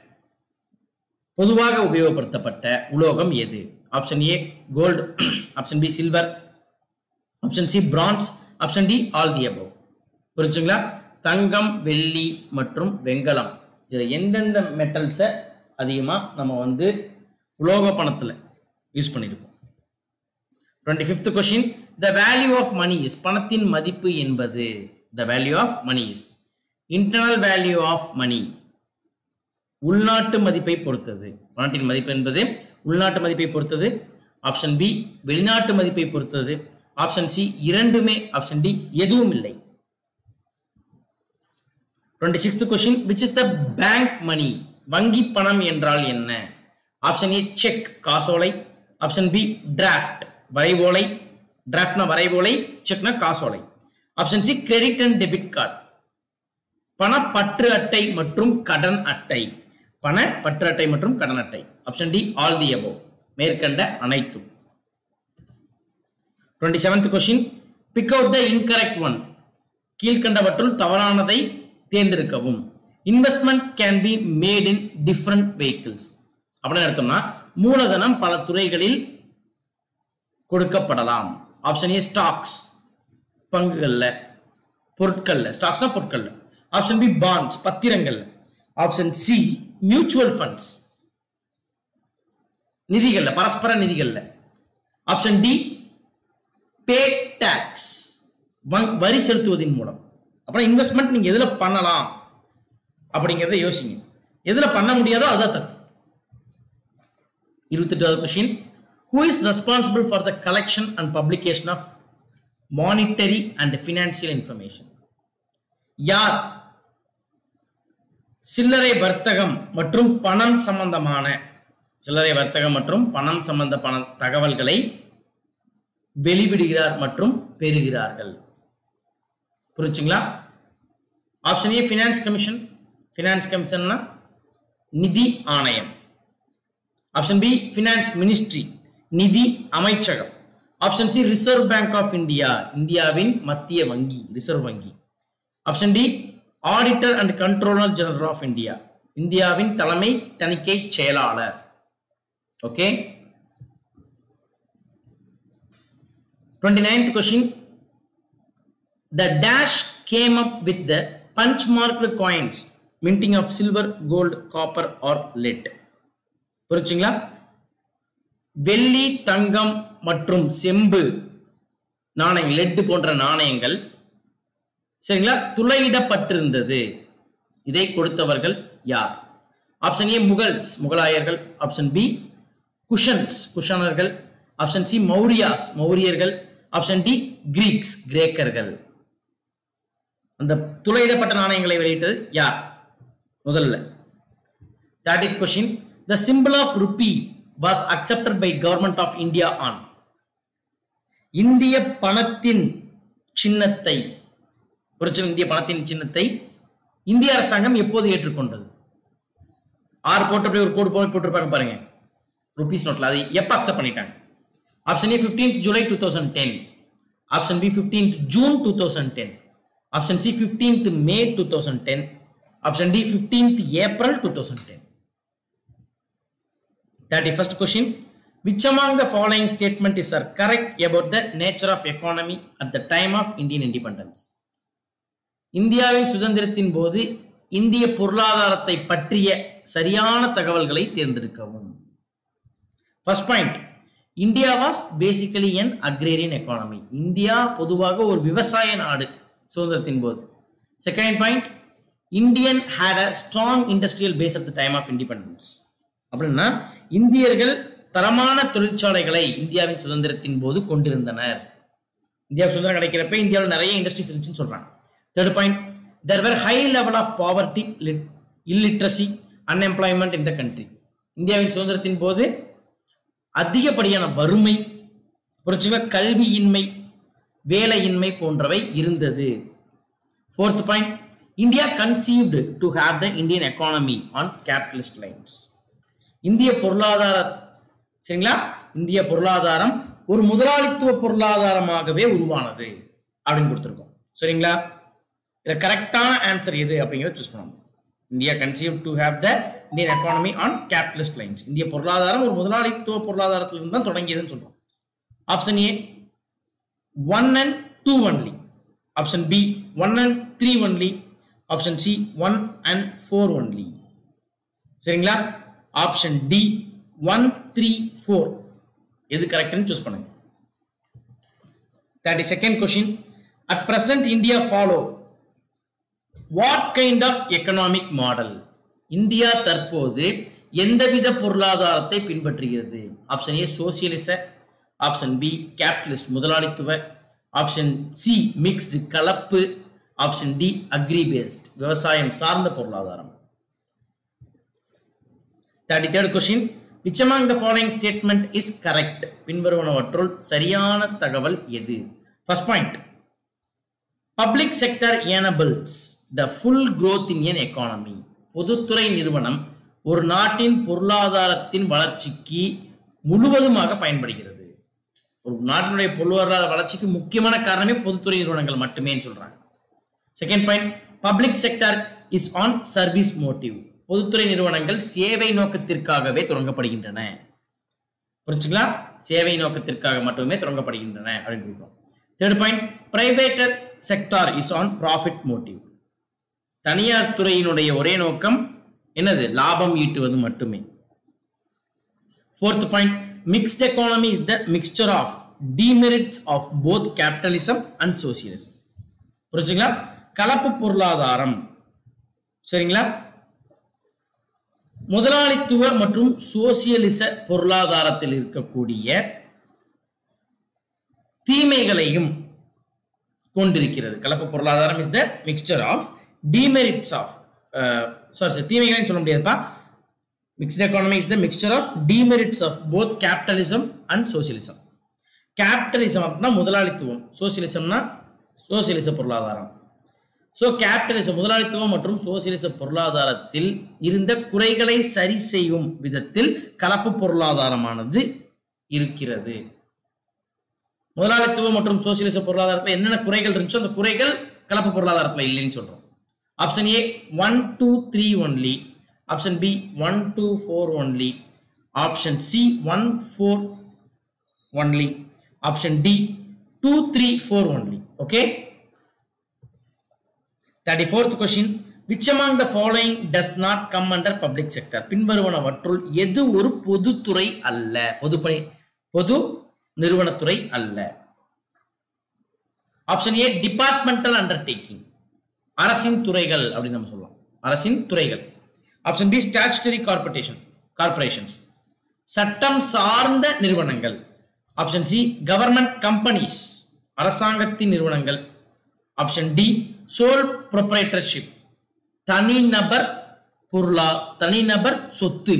Speaker 2: பொதுவாக உபயோகப்படுத்தப்பட்ட உலோகம் எது option A gold option B silver option C bronze option D all the above புரிஞ்சுங்களா தங்கம் வெள்ளி மற்றும் வெங்கலம் இதில் எந்தெந்த மெட்டல்ஸை அதிகமாக நம்ம வந்து உலோக பணத்தில் யூஸ் பண்ணியிருக்கோம் twenty fifth question the value of money is பணத்தின் மதிப்பு என்பது the value of money is internal value of money உள்நாட்டு மதிப்பை பொறுத்தது பணத்தின் மதிப்பு என்பது உள்நாட்டு மதிப்பை பொறுத்தது ஆப்ஷன் பி வெளிநாட்டு மதிப்பை பொறுத்தது ஆப்ஷன் சி இரண்டுமே ஆப்ஷன் டி எதுவும் இல்லை twenty sixth question which is the bank money வங்கி பணம் என்றால் என்ன ஆப்ஷன் ஏ செக் காசோலை ஆப்ஷன் பி டிராஃப்ட் வரைவோலை டிராஃப்ட்னா வரைவோலை செக்னா காசோலை option C credit and debit card பணப்பற்று அட்டை மற்றும் கடன் அட்டை பண பற்று அட்டை மற்றும் கடன் அட்டை option D all the above மேற்கண்ட அனைத்தும் twenty seventh question pick out the incorrect one கீழ்கண்டவற்றுள் தவறானதை தேர்ந்தெடுக்கவும் investment can be made in different vehicles அப்படின்னு அர்த்தம்னா மூலதனம் பல துறைகளில் கொடுக்கப்படலாம் ஆப்ஷன் ஏ ஸ்டாக்ஸ் பங்குகள்ல பொருட்கள்ல ஸ்டாக்ஸ்னா பொருட்கள்ல ஆப்ஷன் பி பாண்ட்ஸ் பத்திரங்கள்ல ஆப்ஷன் சி மியூச்சுவல் ஃபண்ட்ஸ் நிதிகள்ல பரஸ்பர நிதிகள்ல ஆப்ஷன் டி பே டாக்ஸ் வரி செலுத்துவதன் மூலம் அப்புறம் இன்வெஸ்ட்மெண்ட் நீங்க எதுல பண்ணலாம் அப்படிங்கிறத யோசிங்க எதுல பண்ண முடியாதோ அதுதான் தப்பு இருபத்தெட்டாவது question who is responsible for the collection and publication of monetary and financial information யார் சில்லறை வர்த்தகம் மற்றும் பணம் சம்பந்தமான சில்லறை வர்த்தகம் மற்றும் பணம் சம்பந்தமான தகவல்களை வெளிவிடுகிறார் மற்றும் பெறுகிறார்கள் புரிச்சுங்களா option A finance commission finance கமிஷன்னா நிதி ஆணையம் ஆப்ஷன் பி ஃபினான்ஸ் மினிஸ்ட்ரி நிதி அமைச்சகம் option C reserve bank of India இந்தியாவின் மத்திய வங்கி ரிசர்வ் வங்கி option D auditor and controller general of India இந்தியாவின் தலைமை தணிக்கை செயலாளர் okay twenty ninth question The dash came up with the punch marked coins minting of silver, gold, copper or lead. புரிச்சுங்களா வெள்ளி தங்கம் மற்றும் செம்பு நாணயங்கள் லெட் போன்ற நாணயங்கள் சரிங்களா துளையிடப்பட்டிருந்தது இதை கொடுத்தவர்கள் யார் ஆப்ஷன் ஏ முகல்ஸ் முகலாயர்கள் ஆப்ஷன் பி குஷன்ஸ் குஷனர்கள் ஆப்ஷன் சி மௌரியாஸ் மௌரியர்கள் ஆப்ஷன் டி கிரீக்ஸ் கிரேக்கர்கள் அந்த துளையிடப்பட்ட நாணயங்களை வெளியிட்டது யார் முதல்ல thirty question the symbol of rupee was accepted by government of India on இந்திய பணத்தின் சின்னத்தை ஒரிஜினல் இந்திய பணத்தின் சின்னத்தை இந்திய அரசாங்கம் எப்போது ஏற்றுக்கொண்டது ஆறு போட்டு அப்படியே ஒரு கோடு போய் போட்டிருப்பாங்க பாருங்க ருபீஸ் நோட்ல அதை எப்போ அக்செப்ட் பண்ணிட்டாங்க option A fifteenth July two thousand ten option B fifteenth June two thousand ten option C fifteenth May two thousand ten option D fifteenth April two thousand ten thirty first question which among the following statement is are correct about the nature of economy at the time of Indian independence இந்தியாவின் சுதந்திரத்தின் போது இந்திய பொருளாதாரத்தை பற்றிய சரியான தகவல்களை தேர்ந்தெடுக்கவும் first point India was basically an agrarian economy India பொதுவாக ஒரு விவசாய நாடு சுதந்திரத்தின் போது second point Indian had a strong industrial base at the time of independence அப்படின்னா இந்தியர்கள் தரமான தொழிற்சாலைகளை இந்தியாவின் சுதந்திரத்தின் போது கொண்டிருந்தனர் இந்தியாவுக்கு சுதந்திரம் கிடைக்கிறப்ப இந்தியாவில் நிறைய இண்டஸ்ட்ரீஸ் இருந்துச்சுன்னு சொல்றாங்க third point there were high level of poverty illiteracy unemployment in the country இந்தியாவின் சுதந்திரத்தின் போது அதிகப்படியான வறுமை புரட்சிக கல்வியின்மை வேலையின்மை போன்றவை இருந்தது fourth point India conceived to have the Indian economy on capitalist lines இந்திய பொருளாதார சரிங்களா இந்திய பொருளாதாரம் ஒரு முதலாளித்துவ பொருளாதாரமாகவே உருவானது அப்படின்னு கொடுத்துருக்கோம் சரிங்களா இதில் கரெக்டான ஆன்சர் எது அப்படிங்கிறத சூஸ் பண்ணணும் India conceive to have the Indian economy on capitalist lines இந்திய பொருளாதாரம் ஒரு முதலாளித்துவ பொருளாதாரத்திலிருந்து தான் தொடங்கியதுன்னு சொல்றோம் option A one and two only option B one and three only option C one and four only சரிங்களா option D one three four எது கரெக்ட்னு சூஸ் பண்ணுங்க thirty second question at present India follow what kind of economic model India தற்போது எந்தவித பொருளாதாரத்தை பின்பற்றுகிறது option A சோசியலிச option B capitalist முதலாளித்துவ ஆப்ஷன் சி மிக்ஸ்டு கலப்பு ஆப்ஷன் டி அக்ரி பேஸ்ட் விவசாயம் சார்ந்த பொருளாதாரம் thirty third question which among the following statement is correct பின்வருவனவற்றுள் சரியான தகவல் எது first point public sector enables the full growth in an economy பொதுத்துறை நிறுவனம் ஒரு நாட்டின் பொருளாதாரத்தின் வளர்ச்சிக்கு முழுவதுமாக பயன்படுகிறது ஒரு நாட்டினுடைய பொருளாதார வளர்ச்சிக்கு முக்கியமான காரணமே பொதுத்துறை நிறுவனங்கள் மட்டுமே சொல்றாங்க second point public sector is on service motive பொதுத்துறை நிறுவனங்கள் சேவை நோக்கத்திற்காகவே தொடங்கப்படுகின்றன புரிச்சுங்களா சேவை நோக்கத்திற்காக மட்டுமே தொடங்கப்படுகின்றன அப்படின்னு சொல்றோம் third point private sector is on profit motive தனியார் துறையினுடைய ஒரே நோக்கம் என்னது லாபம் ஈட்டுவது மட்டுமே fourth point mixed economy is the mixture of demerits of both capitalism and socialism புரிஞ்சுங்களா கலப்பு பொருளாதாரம் சரிங்களா முதலாளித்துவ மற்றும் சோசியலிச பொருளாதாரத்தில் இருக்கக்கூடிய தீமைகளையும் கொண்டிருக்கிறது கலப்பு பொருளாதாரம் is the mixture of demerits of sorry sir தீமைகளையும் சொல்ல முடியாதுப்பா mixed economy is the mixture of demerits of both capitalism and socialism capitalism அப்படின்னா முதலாளித்துவம் சோசியலிசம்னா சோசியலிச பொருளாதாரம் ஸோ கேபிட்டலிசம் முதலாளித்துவம் மற்றும் சோசியலிச பொருளாதாரத்தில் இருந்த குறைகளை சரி செய்யும் விதத்தில் கலப்பு பொருளாதாரமானது இருக்கிறது முதலாளித்துவம் மற்றும் சோசியலிச பொருளாதாரத்தில் என்னென்ன குறைகள் இருந்துச்சோ அந்த குறைகள் கலப்பு பொருளாதாரத்தில் இல்லைன்னு சொல்றோம் option A one two three only option B one two four only option C one four only option D two three four only okay thirty fourth question which among the following does not come under public sector பின்வருவனவற்றுள் எது ஒரு பொதுத்துறை அல்ல பொதுப்பணி பொது நிறுவனத்துறை அல்ல option ஏ departmental undertaking அரசின் துறைகள் அப்படின்னு நம்ம சொல்லலாம் அரசின் துறைகள் option B statutory corporation corporations சட்டம் சார்ந்த நிறுவனங்கள் ஆப்ஷன் சி கவர்மெண்ட் கம்பெனிஸ் அரசாங்கத்தின் நிறுவனங்கள் ஆப்ஷன் டி சோல் ப்ரொப்ரைட்டர்ஷிப் தனிநபர் பொருளா தனிநபர் சொத்து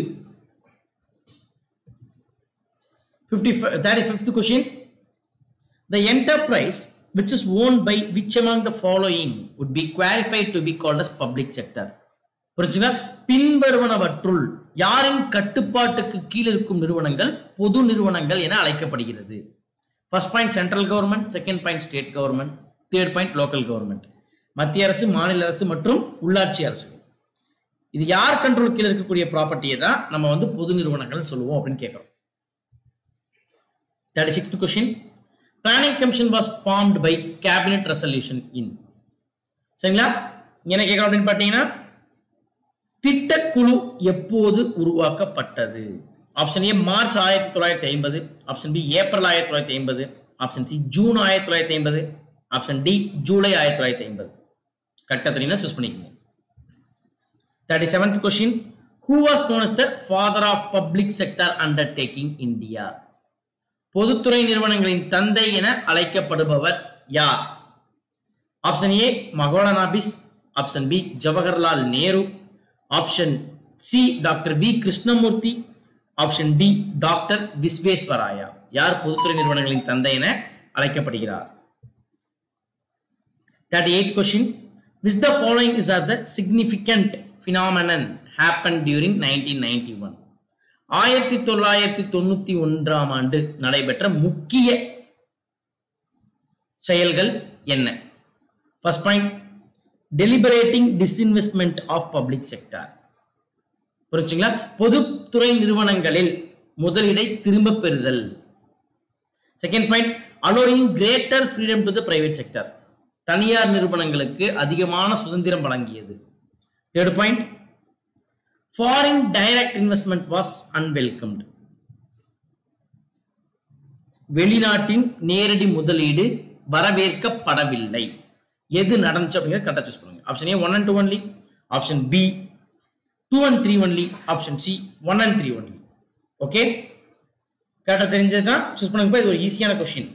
Speaker 2: 50 35th question the enterprise which is owned by which among the following would be qualified to be called as public sector புரிஞ்சுங்க பின்வருவனவற்றுள் யாரின் கட்டுப்பாட்டுக்கு கீழ் இருக்கும் நிறுவனங்கள் பொது நிறுவனங்கள் என அழைக்கப்படுகிறது first point central government second point state government third point local government மத்திய அரசு மாநில அரசு மற்றும் உள்ளாட்சி அரசு இது யார் கண்ட்ரோல் கீழே இருக்கக்கூடிய ப்ராப்பர்ட்டியை தான் நம்ம வந்து பொது நிறுவனங்கள் சொல்லுவோம் அப்படின்னு கேட்கிறோம் thirty sixth question planning commission was formed by cabinet resolution in சரிங்களா என்ன கேட்கறோம் அப்படின்னு பார்த்தீங்கன்னா திட்டக்குழு எப்போது உருவாக்கப்பட்டது ஆப்ஷன் ஏ மார்ச் ஆயிரத்தி தொள்ளாயிரத்தி ஐம்பது ஆப்ஷன் பி ஏப்ரல் ஆயிரத்தி தொள்ளாயிரத்தி ஐம்பது ஆப்ஷன் சி ஜூன் ஆயிரத்தி தொள்ளாயிரத்தி ஐம்பது ஆப்ஷன் டி ஜூலை ஆயிரத்தி தொள்ளாயிரத்தி ஐம்பது கரெக்டாக தெரியும்னா சூஸ் பண்ணிக்கோங்க thirty seventh question who was known as the father of public sector undertaking India பொதுத்துறை நிறுவனங்களின் தந்தை என அழைக்கப்படுபவர் யார் option A Mahalanobis option B Jawaharlal Nehru option C doctor V Krishnamurthy option D doctor Visvesvaraya யார் பொதுத்துறை நிறுவனங்களின் தந்தை என அழைக்கப்படுகிறார் thirty eight question which the following is are the significant phenomenon happen during nineteen ninety one ஆயிரத்தி தொள்ளாயிரத்தி தொண்ணூத்தி ஒன்றாம் ஆண்டு நடைபெற்ற முக்கிய செயல்கள் என்ன first point deliberating disinvestment of public sector புரிச்சுங்களா பொதுத்துறை நிறுவனங்களில் முதலீடை திரும்ப பெறுதல் second point allowing greater freedom to the private sector தனியார் நிறுவனங்களுக்கு அதிகமான சுதந்திரம் வழங்கியது third point foreign direct investment was unwelcomed வெளிநாட்டின் நேரடி முதலீடு வரவேற்கப்படவில்லை எது நடந்துச்சு அப்படிங்கிறத கரெக்டாக சூஸ் பண்ணுங்க option A one and two only option B two and three only option C one and three only okay கரெக்டாக தெரிஞ்சதுன்னா சூஸ் பண்ணுங்க இது ஒரு ஈஸியான question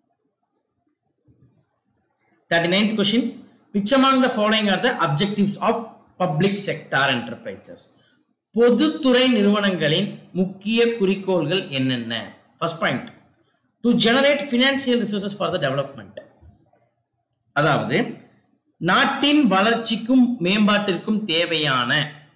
Speaker 2: thirty ninth question which among the following are the objectives of public sector enterprises பொதுத்துறை நிறுவனங்களின் முக்கிய குறிக்கோள்கள் என்னென்ன first point to generate financial resources for the development அதாவது நாட்டின் வளர்ச்சிக்கும் மேம்பாட்டிற்கும் தேவையான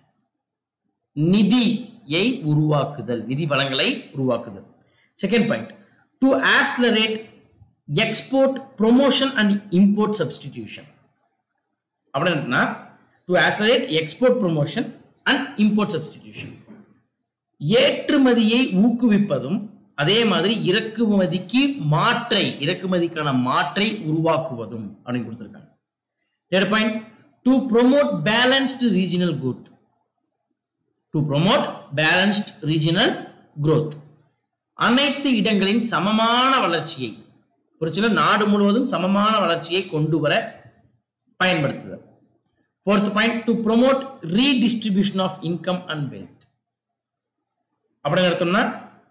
Speaker 2: நிதியை உருவாக்குதல் நிதி வளங்களை உருவாக்குதல் second point to accelerate export promotion and import substitution அப்படின்னா to accelerate export promotion and import substitution ஏற்றுமதியை ஊக்குவிப்பதும் அதே மாதிரி இறக்குமதிக்கு மாற்றை இறக்குமதிக்கான மாற்றை உருவாக்குவதும் அப்படின்னு கொடுத்துருக்காங்க third point to promote balanced regional growth to promote balanced regional growth அனைத்து இடங்களின் சமமான வளர்ச்சியை புரிச்சுல நாடு முழுவதும் சமமான வளர்ச்சியை கொண்டு வர பயன்படுத்துதல் fourth point to promote redistribution of income and wealth அப்படின்னு எடுத்தோம்னா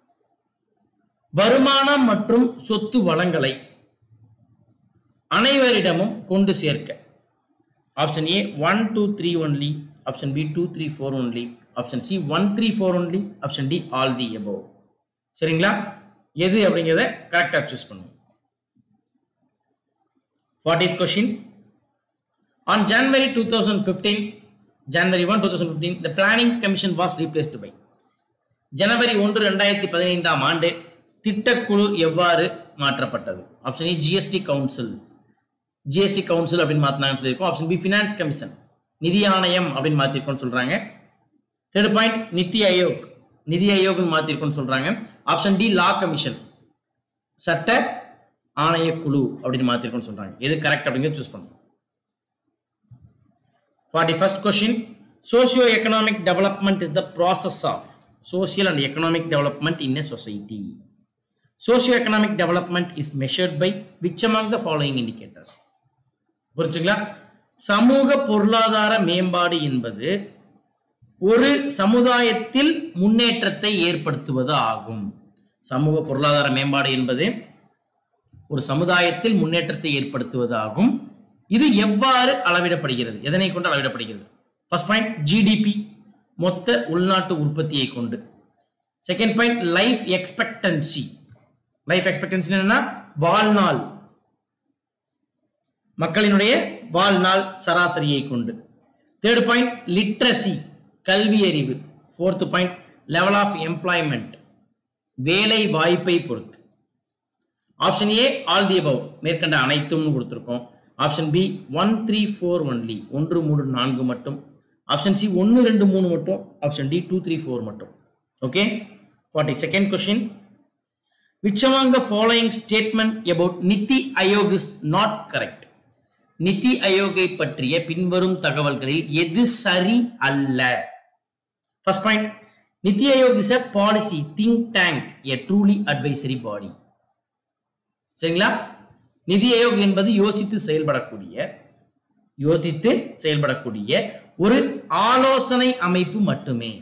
Speaker 2: வருமானம் மற்றும் சொத்து வளங்களை அனைவரிடமும் கொண்டு சேர்க்க option A one two three only option B two three four only option C one three four only option D all the above சரிங்களா எது அப்படிங்கிறத கரெக்டாக சூஸ் பண்ணுங்க fortieth question on January two thousand fifteen January one two thousand fifteen the planning commission was replaced by ஜனவரி ஒன்று ரெண்டாயிரத்தி பதினைந்தாம் ஆண்டு திட்டக்குழு எவ்வாறு மாற்றப்பட்டது option A GST council GST council அப்படின்னு மாற்றினாங்கன்னு சொல்லியிருக்கோம் ஆப்ஷன் பி ஃபினான்ஸ் கமிஷன் நிதி ஆணையம் அப்படின்னு மாற்றிருக்கோம்னு சொல்கிறாங்க தேர்ட் பாயிண்ட் நித்தி ஆயோக் நிதி ஆயோக்னு மாற்றிருக்கோம்னு சொல்கிறாங்க ஆப்ஷன் டி லா கமிஷன் சட்ட ஆணையக்குழு அப்படின்னு மாற்றிருக்கோம்னு சொல்கிறாங்க எது கரெக்ட் அப்படிங்கிறத சூஸ் பண்ணுங்க forty first question socio economic development is the process of social and economic development in a society. Socio-economic development is measured by which among the following indicators? புரிச்சுங்களா சமூக பொருளாதார மேம்பாடு என்பது ஒரு சமுதாயத்தில் முன்னேற்றத்தை ஏற்படுத்துவது ஆகும் சமூக பொருளாதார மேம்பாடு என்பது ஒரு சமுதாயத்தில் முன்னேற்றத்தை ஏற்படுத்துவது ஆகும் இது எவ்வாறு அளவிடப்படுகிறது எதனை கொண்டு அளவிடப்படுகிறது ஃபர்ஸ்ட் பாயிண்ட் ஜிடிபி மொத்த உள்நாட்டு உற்பத்தியை கொண்டு second point life expectancy life expectancy என்னன்னா வாழ்நாள் மக்களினுடைய வாழ்நாள் சராசரியை கொண்டு தேர்ட் பாயிண்ட் லிட்ரஸி கல்வி அறிவு fourth point level of employment வேலை வாய்ப்பை பொறுத்து option A all the above மேற்கண்ட அனைத்தும் கொடுத்துருக்கோம் option B one three four only ஒன்று மூன்று நான்கு மட்டும் ஆப்ஷன் சி ஒன்று ரெண்டு மூணு மட்டும் option D two three four மட்டும் okay forty second question which among the following statement about NITI Aayog is not correct NITI ஆயோகை பற்றிய பின்வரும் தகவல்களில் எது சரி அல்ல first point NITI Aayog is a policy think tank a truly advisory body சரிங்களா நிதி ஆயோக் என்பது யோசித்து செயல்படக்கூடிய யோசித்து செயல்படக்கூடிய ஒரு ஆலோசனை அமைப்பு மட்டுமே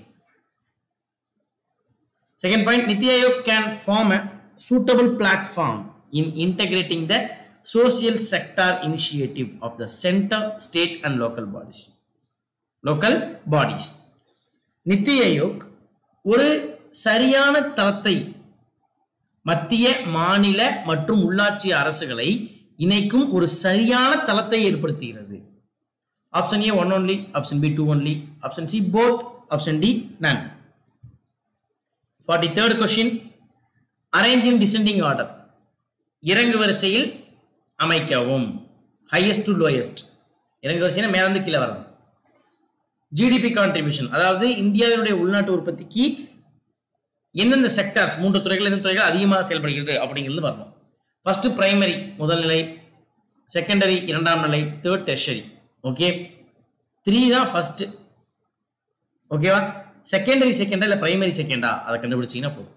Speaker 2: second point NITI Aayog can form a suitable platform in integrating the social sector initiative of the centre state and local bodies local bodies NITI Aayog ஒரு சரியான தளத்தை மத்திய மாநில மற்றும் உள்ளாட்சி அரசுகளை இணைக்கும் ஒரு சரியான தளத்தை ஏற்படுத்துகிறது option A one only option B two only option C both option D none forty third question arrange in descending order இறங்கு வரிசையில் அமைக்கவும் ஹையஸ்ட் டு லோயஸ்ட் இறங்கு வரிசைனா மேலிருந்து கீழே வரணும் ஜிடிபி கான்ட்ரிபியூஷன் அதாவது இந்தியாவினுடைய உள்நாட்டு உற்பத்திக்கு எந்தெந்த செக்டார்ஸ் மூன்று துறைகள் எந்த துறைகள் அதிகமாக செயல்படுகிறது அப்படிங்கிறது வரணும் ஃபர்ஸ்ட் பிரைமரி முதல் நிலை செகண்டரி இரண்டாம் நிலை தேர்ட் டெர்ஷரி ஓகே த்ரீ தான் ஃபர்ஸ்ட் ஓகேவா செகண்டரி செகண்டா இல்லை பிரைமரி செகண்டா அதை கண்டுபிடிச்சீங்கன்னா போதும்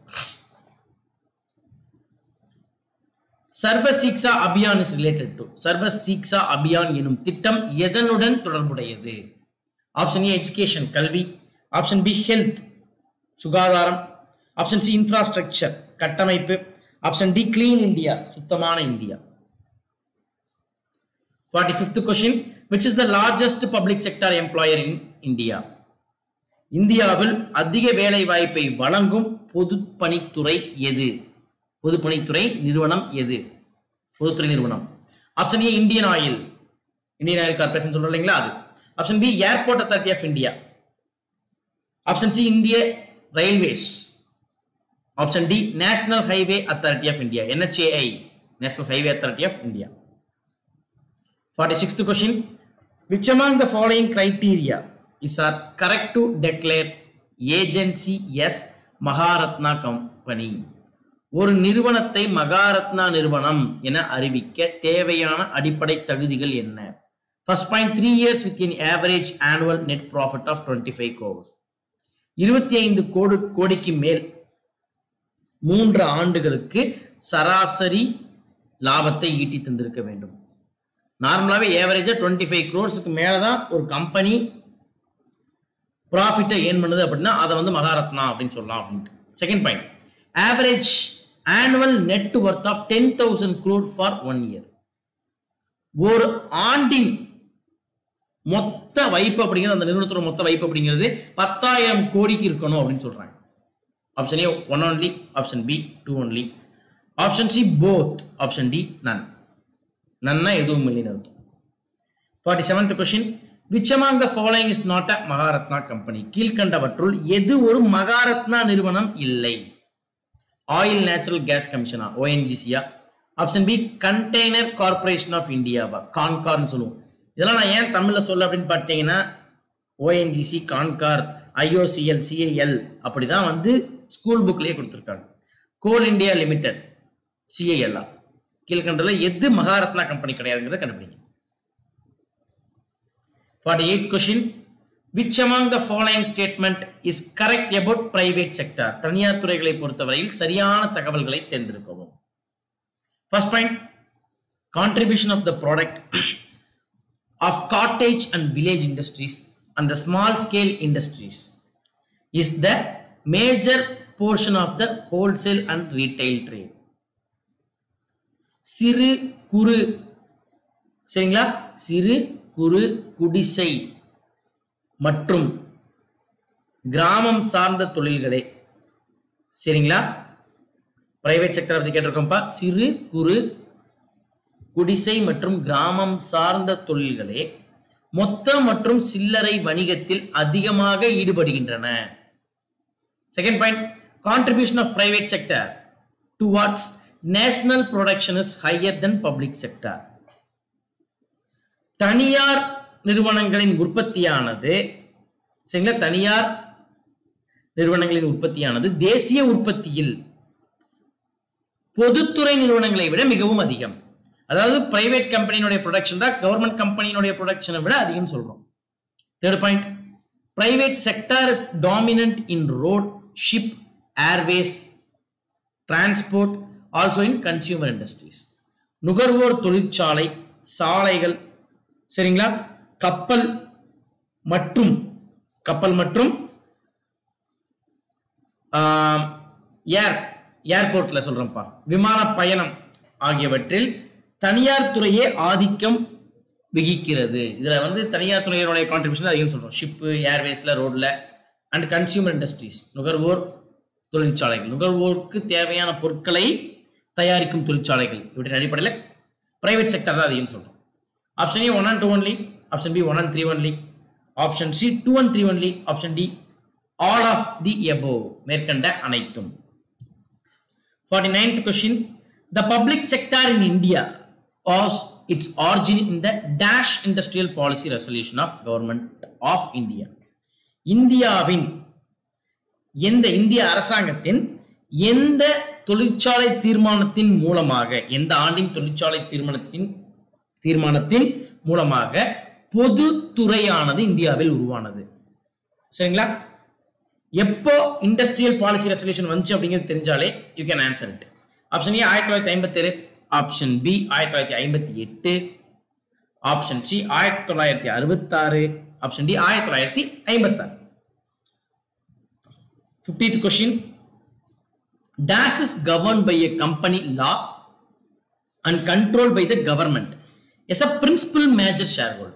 Speaker 2: Sarva Shiksha Abhiyan is related to Sarva Shiksha Abhiyan எனும் திட்டம் எதனுடன் தொடர்புடையது ஆப்ஷன் ஏ எஜுகேஷன் கல்வி ஆப்ஷன் பி ஹெல்த் சுகாதாரம் ஆப்ஷன் சி இன்ஃப்ராஸ்ட்ரக்சர் கட்டமைப்பு ஆப்ஷன் டி கிளீன் இந்தியா சுத்தமான India forty fifth question which is the largest public sector employer in India இந்தியாவில் அதிக வேலை வாய்ப்பை வழங்கும் பொதுப்பணித்துறை எது பொதுப்பணித்துறை நிறுவனம் எது பொதுத்துறை நிறுவனம் option A Indian oil Indian oil corporation சொல்றோம் இல்லைங்களா அது option B airport authority of India option C இந்திய railways option D national highway authority of India NHAI national highway authority of India forty sixth question which among the following criteria is are correct to declare agency as Maharatna company ஒரு நிறுவனத்தை மகாரத்னா நிறுவனம் என அறிவிக்க தேவையான அடிப்படை தகுதிகள் என்ன first point three years with in average annual net profit of twenty five crores இருபத்தி ஐந்து கோடி கோடிக்கு மேல் மூன்று ஆண்டுகளுக்கு சராசரி லாபத்தை ஈட்டி தந்திருக்க வேண்டும் நார்மலாகவே ஏவரேஜாக டுவெண்ட்டி ஃபைவ் க்ரோர்ஸுக்கு மேலே தான் ஒரு கம்பெனி ப்ராஃபிட்டை ஏர்ன் பண்ணுது அப்படின்னா அதை வந்து மகாரத்னா அப்படின்னு சொல்லலாம் அப்படின்ட்டு second point average annual net worth of ten thousand crore for one year ஒரு ஆண்டின் மொத்த வைப்பு அப்படிங்கிறது அந்த நிறுவனத்தோட மொத்த வைப்பு அப்படிங்கிறது பத்தாயிரம் கோடிக்கு இருக்கணும் அப்படின்னு சொல்றாங்க option A one only option B two only option C both option D none நன்னா எதுவும் இல்லைன்னு அர்த்தம் forty seventh question which among the following is not a Maharatna company கீழ்கண்டவற்றுள் எது ஒரு மகாரத்னா நிறுவனம் இல்லை ஆயில் நேச்சுரல் கேஸ் கமிஷனா ஓஎன்ஜிசியா option B container corporation of இந்தியாவா கான்கார்னு சொல்லுவோம் இதெல்லாம் நான் ஏன் தமிழ்ல சொல்ல அப்படின்னு பார்த்தீங்கன்னா ஓஎன்ஜிசி கான்கார் ஐஓசிஎல் சிஐஎல் அப்படிதான் வந்து ஸ்கூல் புக்லயே கொடுத்துருக்காங்க கோல் இந்தியா லிமிடெட் சிஐஎல்ஆ கீழ்கண்டதுல எது மகாரத்னா கம்பெனி கிடையாதுங்கிறத கண்டுபிடிங்க forty eight question which among the following statement is correct about private sector தனியார் துறைகளை பொறுத்தவரையில் சரியான தகவல்களை தேர்ந்தெடுக்கவும் first point contribution of the product of cottage and village industries and the small scale industries is the major portion of the wholesale and retail trade சிறு குறு சரிங்களா சிறு குறு குடிசை மற்றும் கிராமம் சார்ந்த தொழில்களே சரிங்களா பிரைவேட் செக்டர் பத்தி கேட்டிருக்கோம்ப்பா சிறு குறு குடிசை மற்றும் கிராமம் சார்ந்த தொழில்களே மொத்த மற்றும் சில்லறை வணிகத்தில் அதிகமாக ஈடுபடுகின்றன second point contribution of private sector towards national production is higher then public sector தனியார் நிறுவனங்களின் உற்பத்தியானது சரிங்களா தனியார் நிறுவனங்களின் உற்பத்தியானது தேசிய உற்பத்தியில் பொதுத்துறை நிறுவனங்களை விட மிகவும் அதிகம் அதாவது பிரைவேட் கம்பெனியினுடைய ப்ரொடக்ஷன் தான் கவர்மெண்ட் கம்பெனியினுடைய ப்ரொடக்ஷனை விட அதிகம் சொல்றோம் third point private sector is dominant in road ship airways transport also in consumer industries நுகர்வோர் தொழிற்சாலை சாலைகள் சரிங்களா கப்பல் மற்றும் கப்பல் மற்றும் ஏர் ஏர்போர்ட்ல சொல்றேன்ப்பா விமான பயணம் ஆகியவற்றில் தனியார் துறையே ஆதிக்கம் விகிக்கிறது இதுல வந்து தனியார் துறையினுடைய கான்ட்ரிபியூஷன் அதிகம் சொல்றோம் ஷிப்பு ஏர்வேஸ்ல ரோட்ல அண்ட் கன்சியூமர் இண்டஸ்ட்ரீஸ் நுகர்வோர் தொழிற்சாலைகள் நுகர்வோருக்கு தேவையான பொருட்களை தயாரிக்கும் தொழிற்சாலைகள் இவற்றின் அடிப்படையில் பிரைவேட் செக்டர் தான் அதிகம் சொல்றோம் option A one and two only option B one and three only option C two and three only option D all of the above மேற்கண்ட அனைத்தும் forty ninth question the public sector in India was its origin in the dash industrial policy resolution of government of India. இந்தியாவின் எந்த இந்திய அரசாங்கத்தின் எந்த தொழிற்சாலை தீர்மானத்தின் மூலமாக எந்த ஆண்டின் தொழிற்சாலை தீர்மானத்தின் தீர்மானத்தின் மூலமாக பொதுத்துறையானது இந்தியாவில் உருவானது சரிங்களா எப்போ இண்டஸ்ட்ரியல் பாலிசி ரெசல்யூஷன் வந்துச்சு அப்படிங்கிறது தெரிஞ்சாலே you can answer it option A ஆயிரத்தி தொள்ளாயிரத்தி ஐம்பத்தேழு ஆப்ஷன் பி ஆயிரத்தி தொள்ளாயிரத்தி ஐம்பத்தி எட்டு ஆப்ஷன் சி ஆயிரத்தி தொள்ளாயிரத்தி அறுபத்தாறு ஆப்ஷன் டி ஆயிரத்தி தொள்ளாயிரத்தி ஐம்பத்தாறு fiftieth question dash is govern by a company law and control by the government as a principal major share holder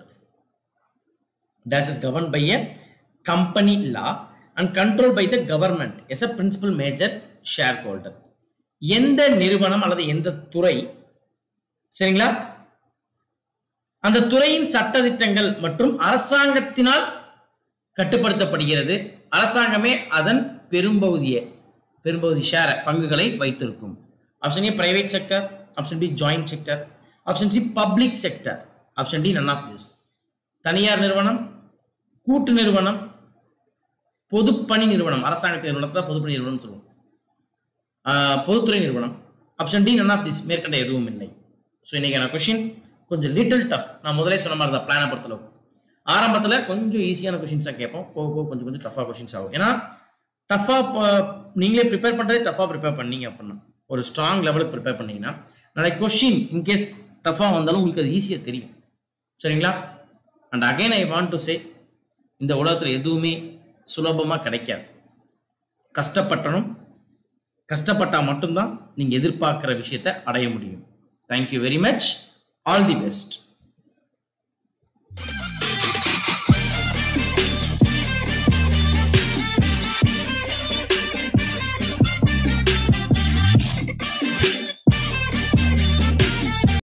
Speaker 2: dash is govern by a company law and control by the government as a principal major share holder எந்த நிறுவனம் அல்லது எந்த துறை சரிங்களா அந்த துறையின் சட்டதிட்டங்கள் மற்றும் அரசாங்கத்தினால் கட்டுப்படுத்தப்படுகிறது அரசாங்கமே அதன் பெரும்பகுதியை பெரும்பகுதி ஷேர பங்குகளை வைத்திருக்கும் option A private sector option B joint sector option C public sector option D none of this தனியார் நிறுவனம் கூட்டு நிறுவனம் பொதுப்பணி நிறுவனம் அரசாங்கத்தின் நிறுவனத்தை தான் பொதுப்பணி நிறுவனம் சொல்லுவோம் ஆஹ் பொதுத்துறை நிறுவனம் option D none of this மேற்கண்ட எதுவும் இல்லை ஸோ இன்னைக்கான கொஷின் கொஞ்சம் லிட்டில் டஃப் நான் முதலே சொன்ன மாதிரி தான் பிளானை பொறுத்தளவுக்கு ஆரம்பத்தில் கொஞ்சம் ஈஸியான கொஷின்ஸாக கேட்போம் போக போக கொஞ்சம் கொஞ்சம் டஃபாக கொஷின்ஸ் ஆகும் ஏன்னா டஃபாக நீங்களே ப்ரிப்பேர் பண்ணுறதே டஃபாக ப்ரிப்பேர் பண்ணீங்க அப்படின்னா ஒரு ஸ்ட்ராங் லெவலுக்கு ப்ரிப்பேர் பண்ணீங்கன்னா நாளைக்கு கொஷின் இன்கேஸ் டஃபாக வந்தாலும் உங்களுக்கு அது ஈஸியாக தெரியும் சரிங்களா and again I want to say இந்த உலகத்தில் எதுவுமே சுலபமாக கிடைக்காது கஷ்டப்பட்டணும் கஷ்டப்பட்டால் மட்டும்தான் நீங்கள் எதிர்பார்க்குற விஷயத்தை அடைய முடியும் thank you very much all the best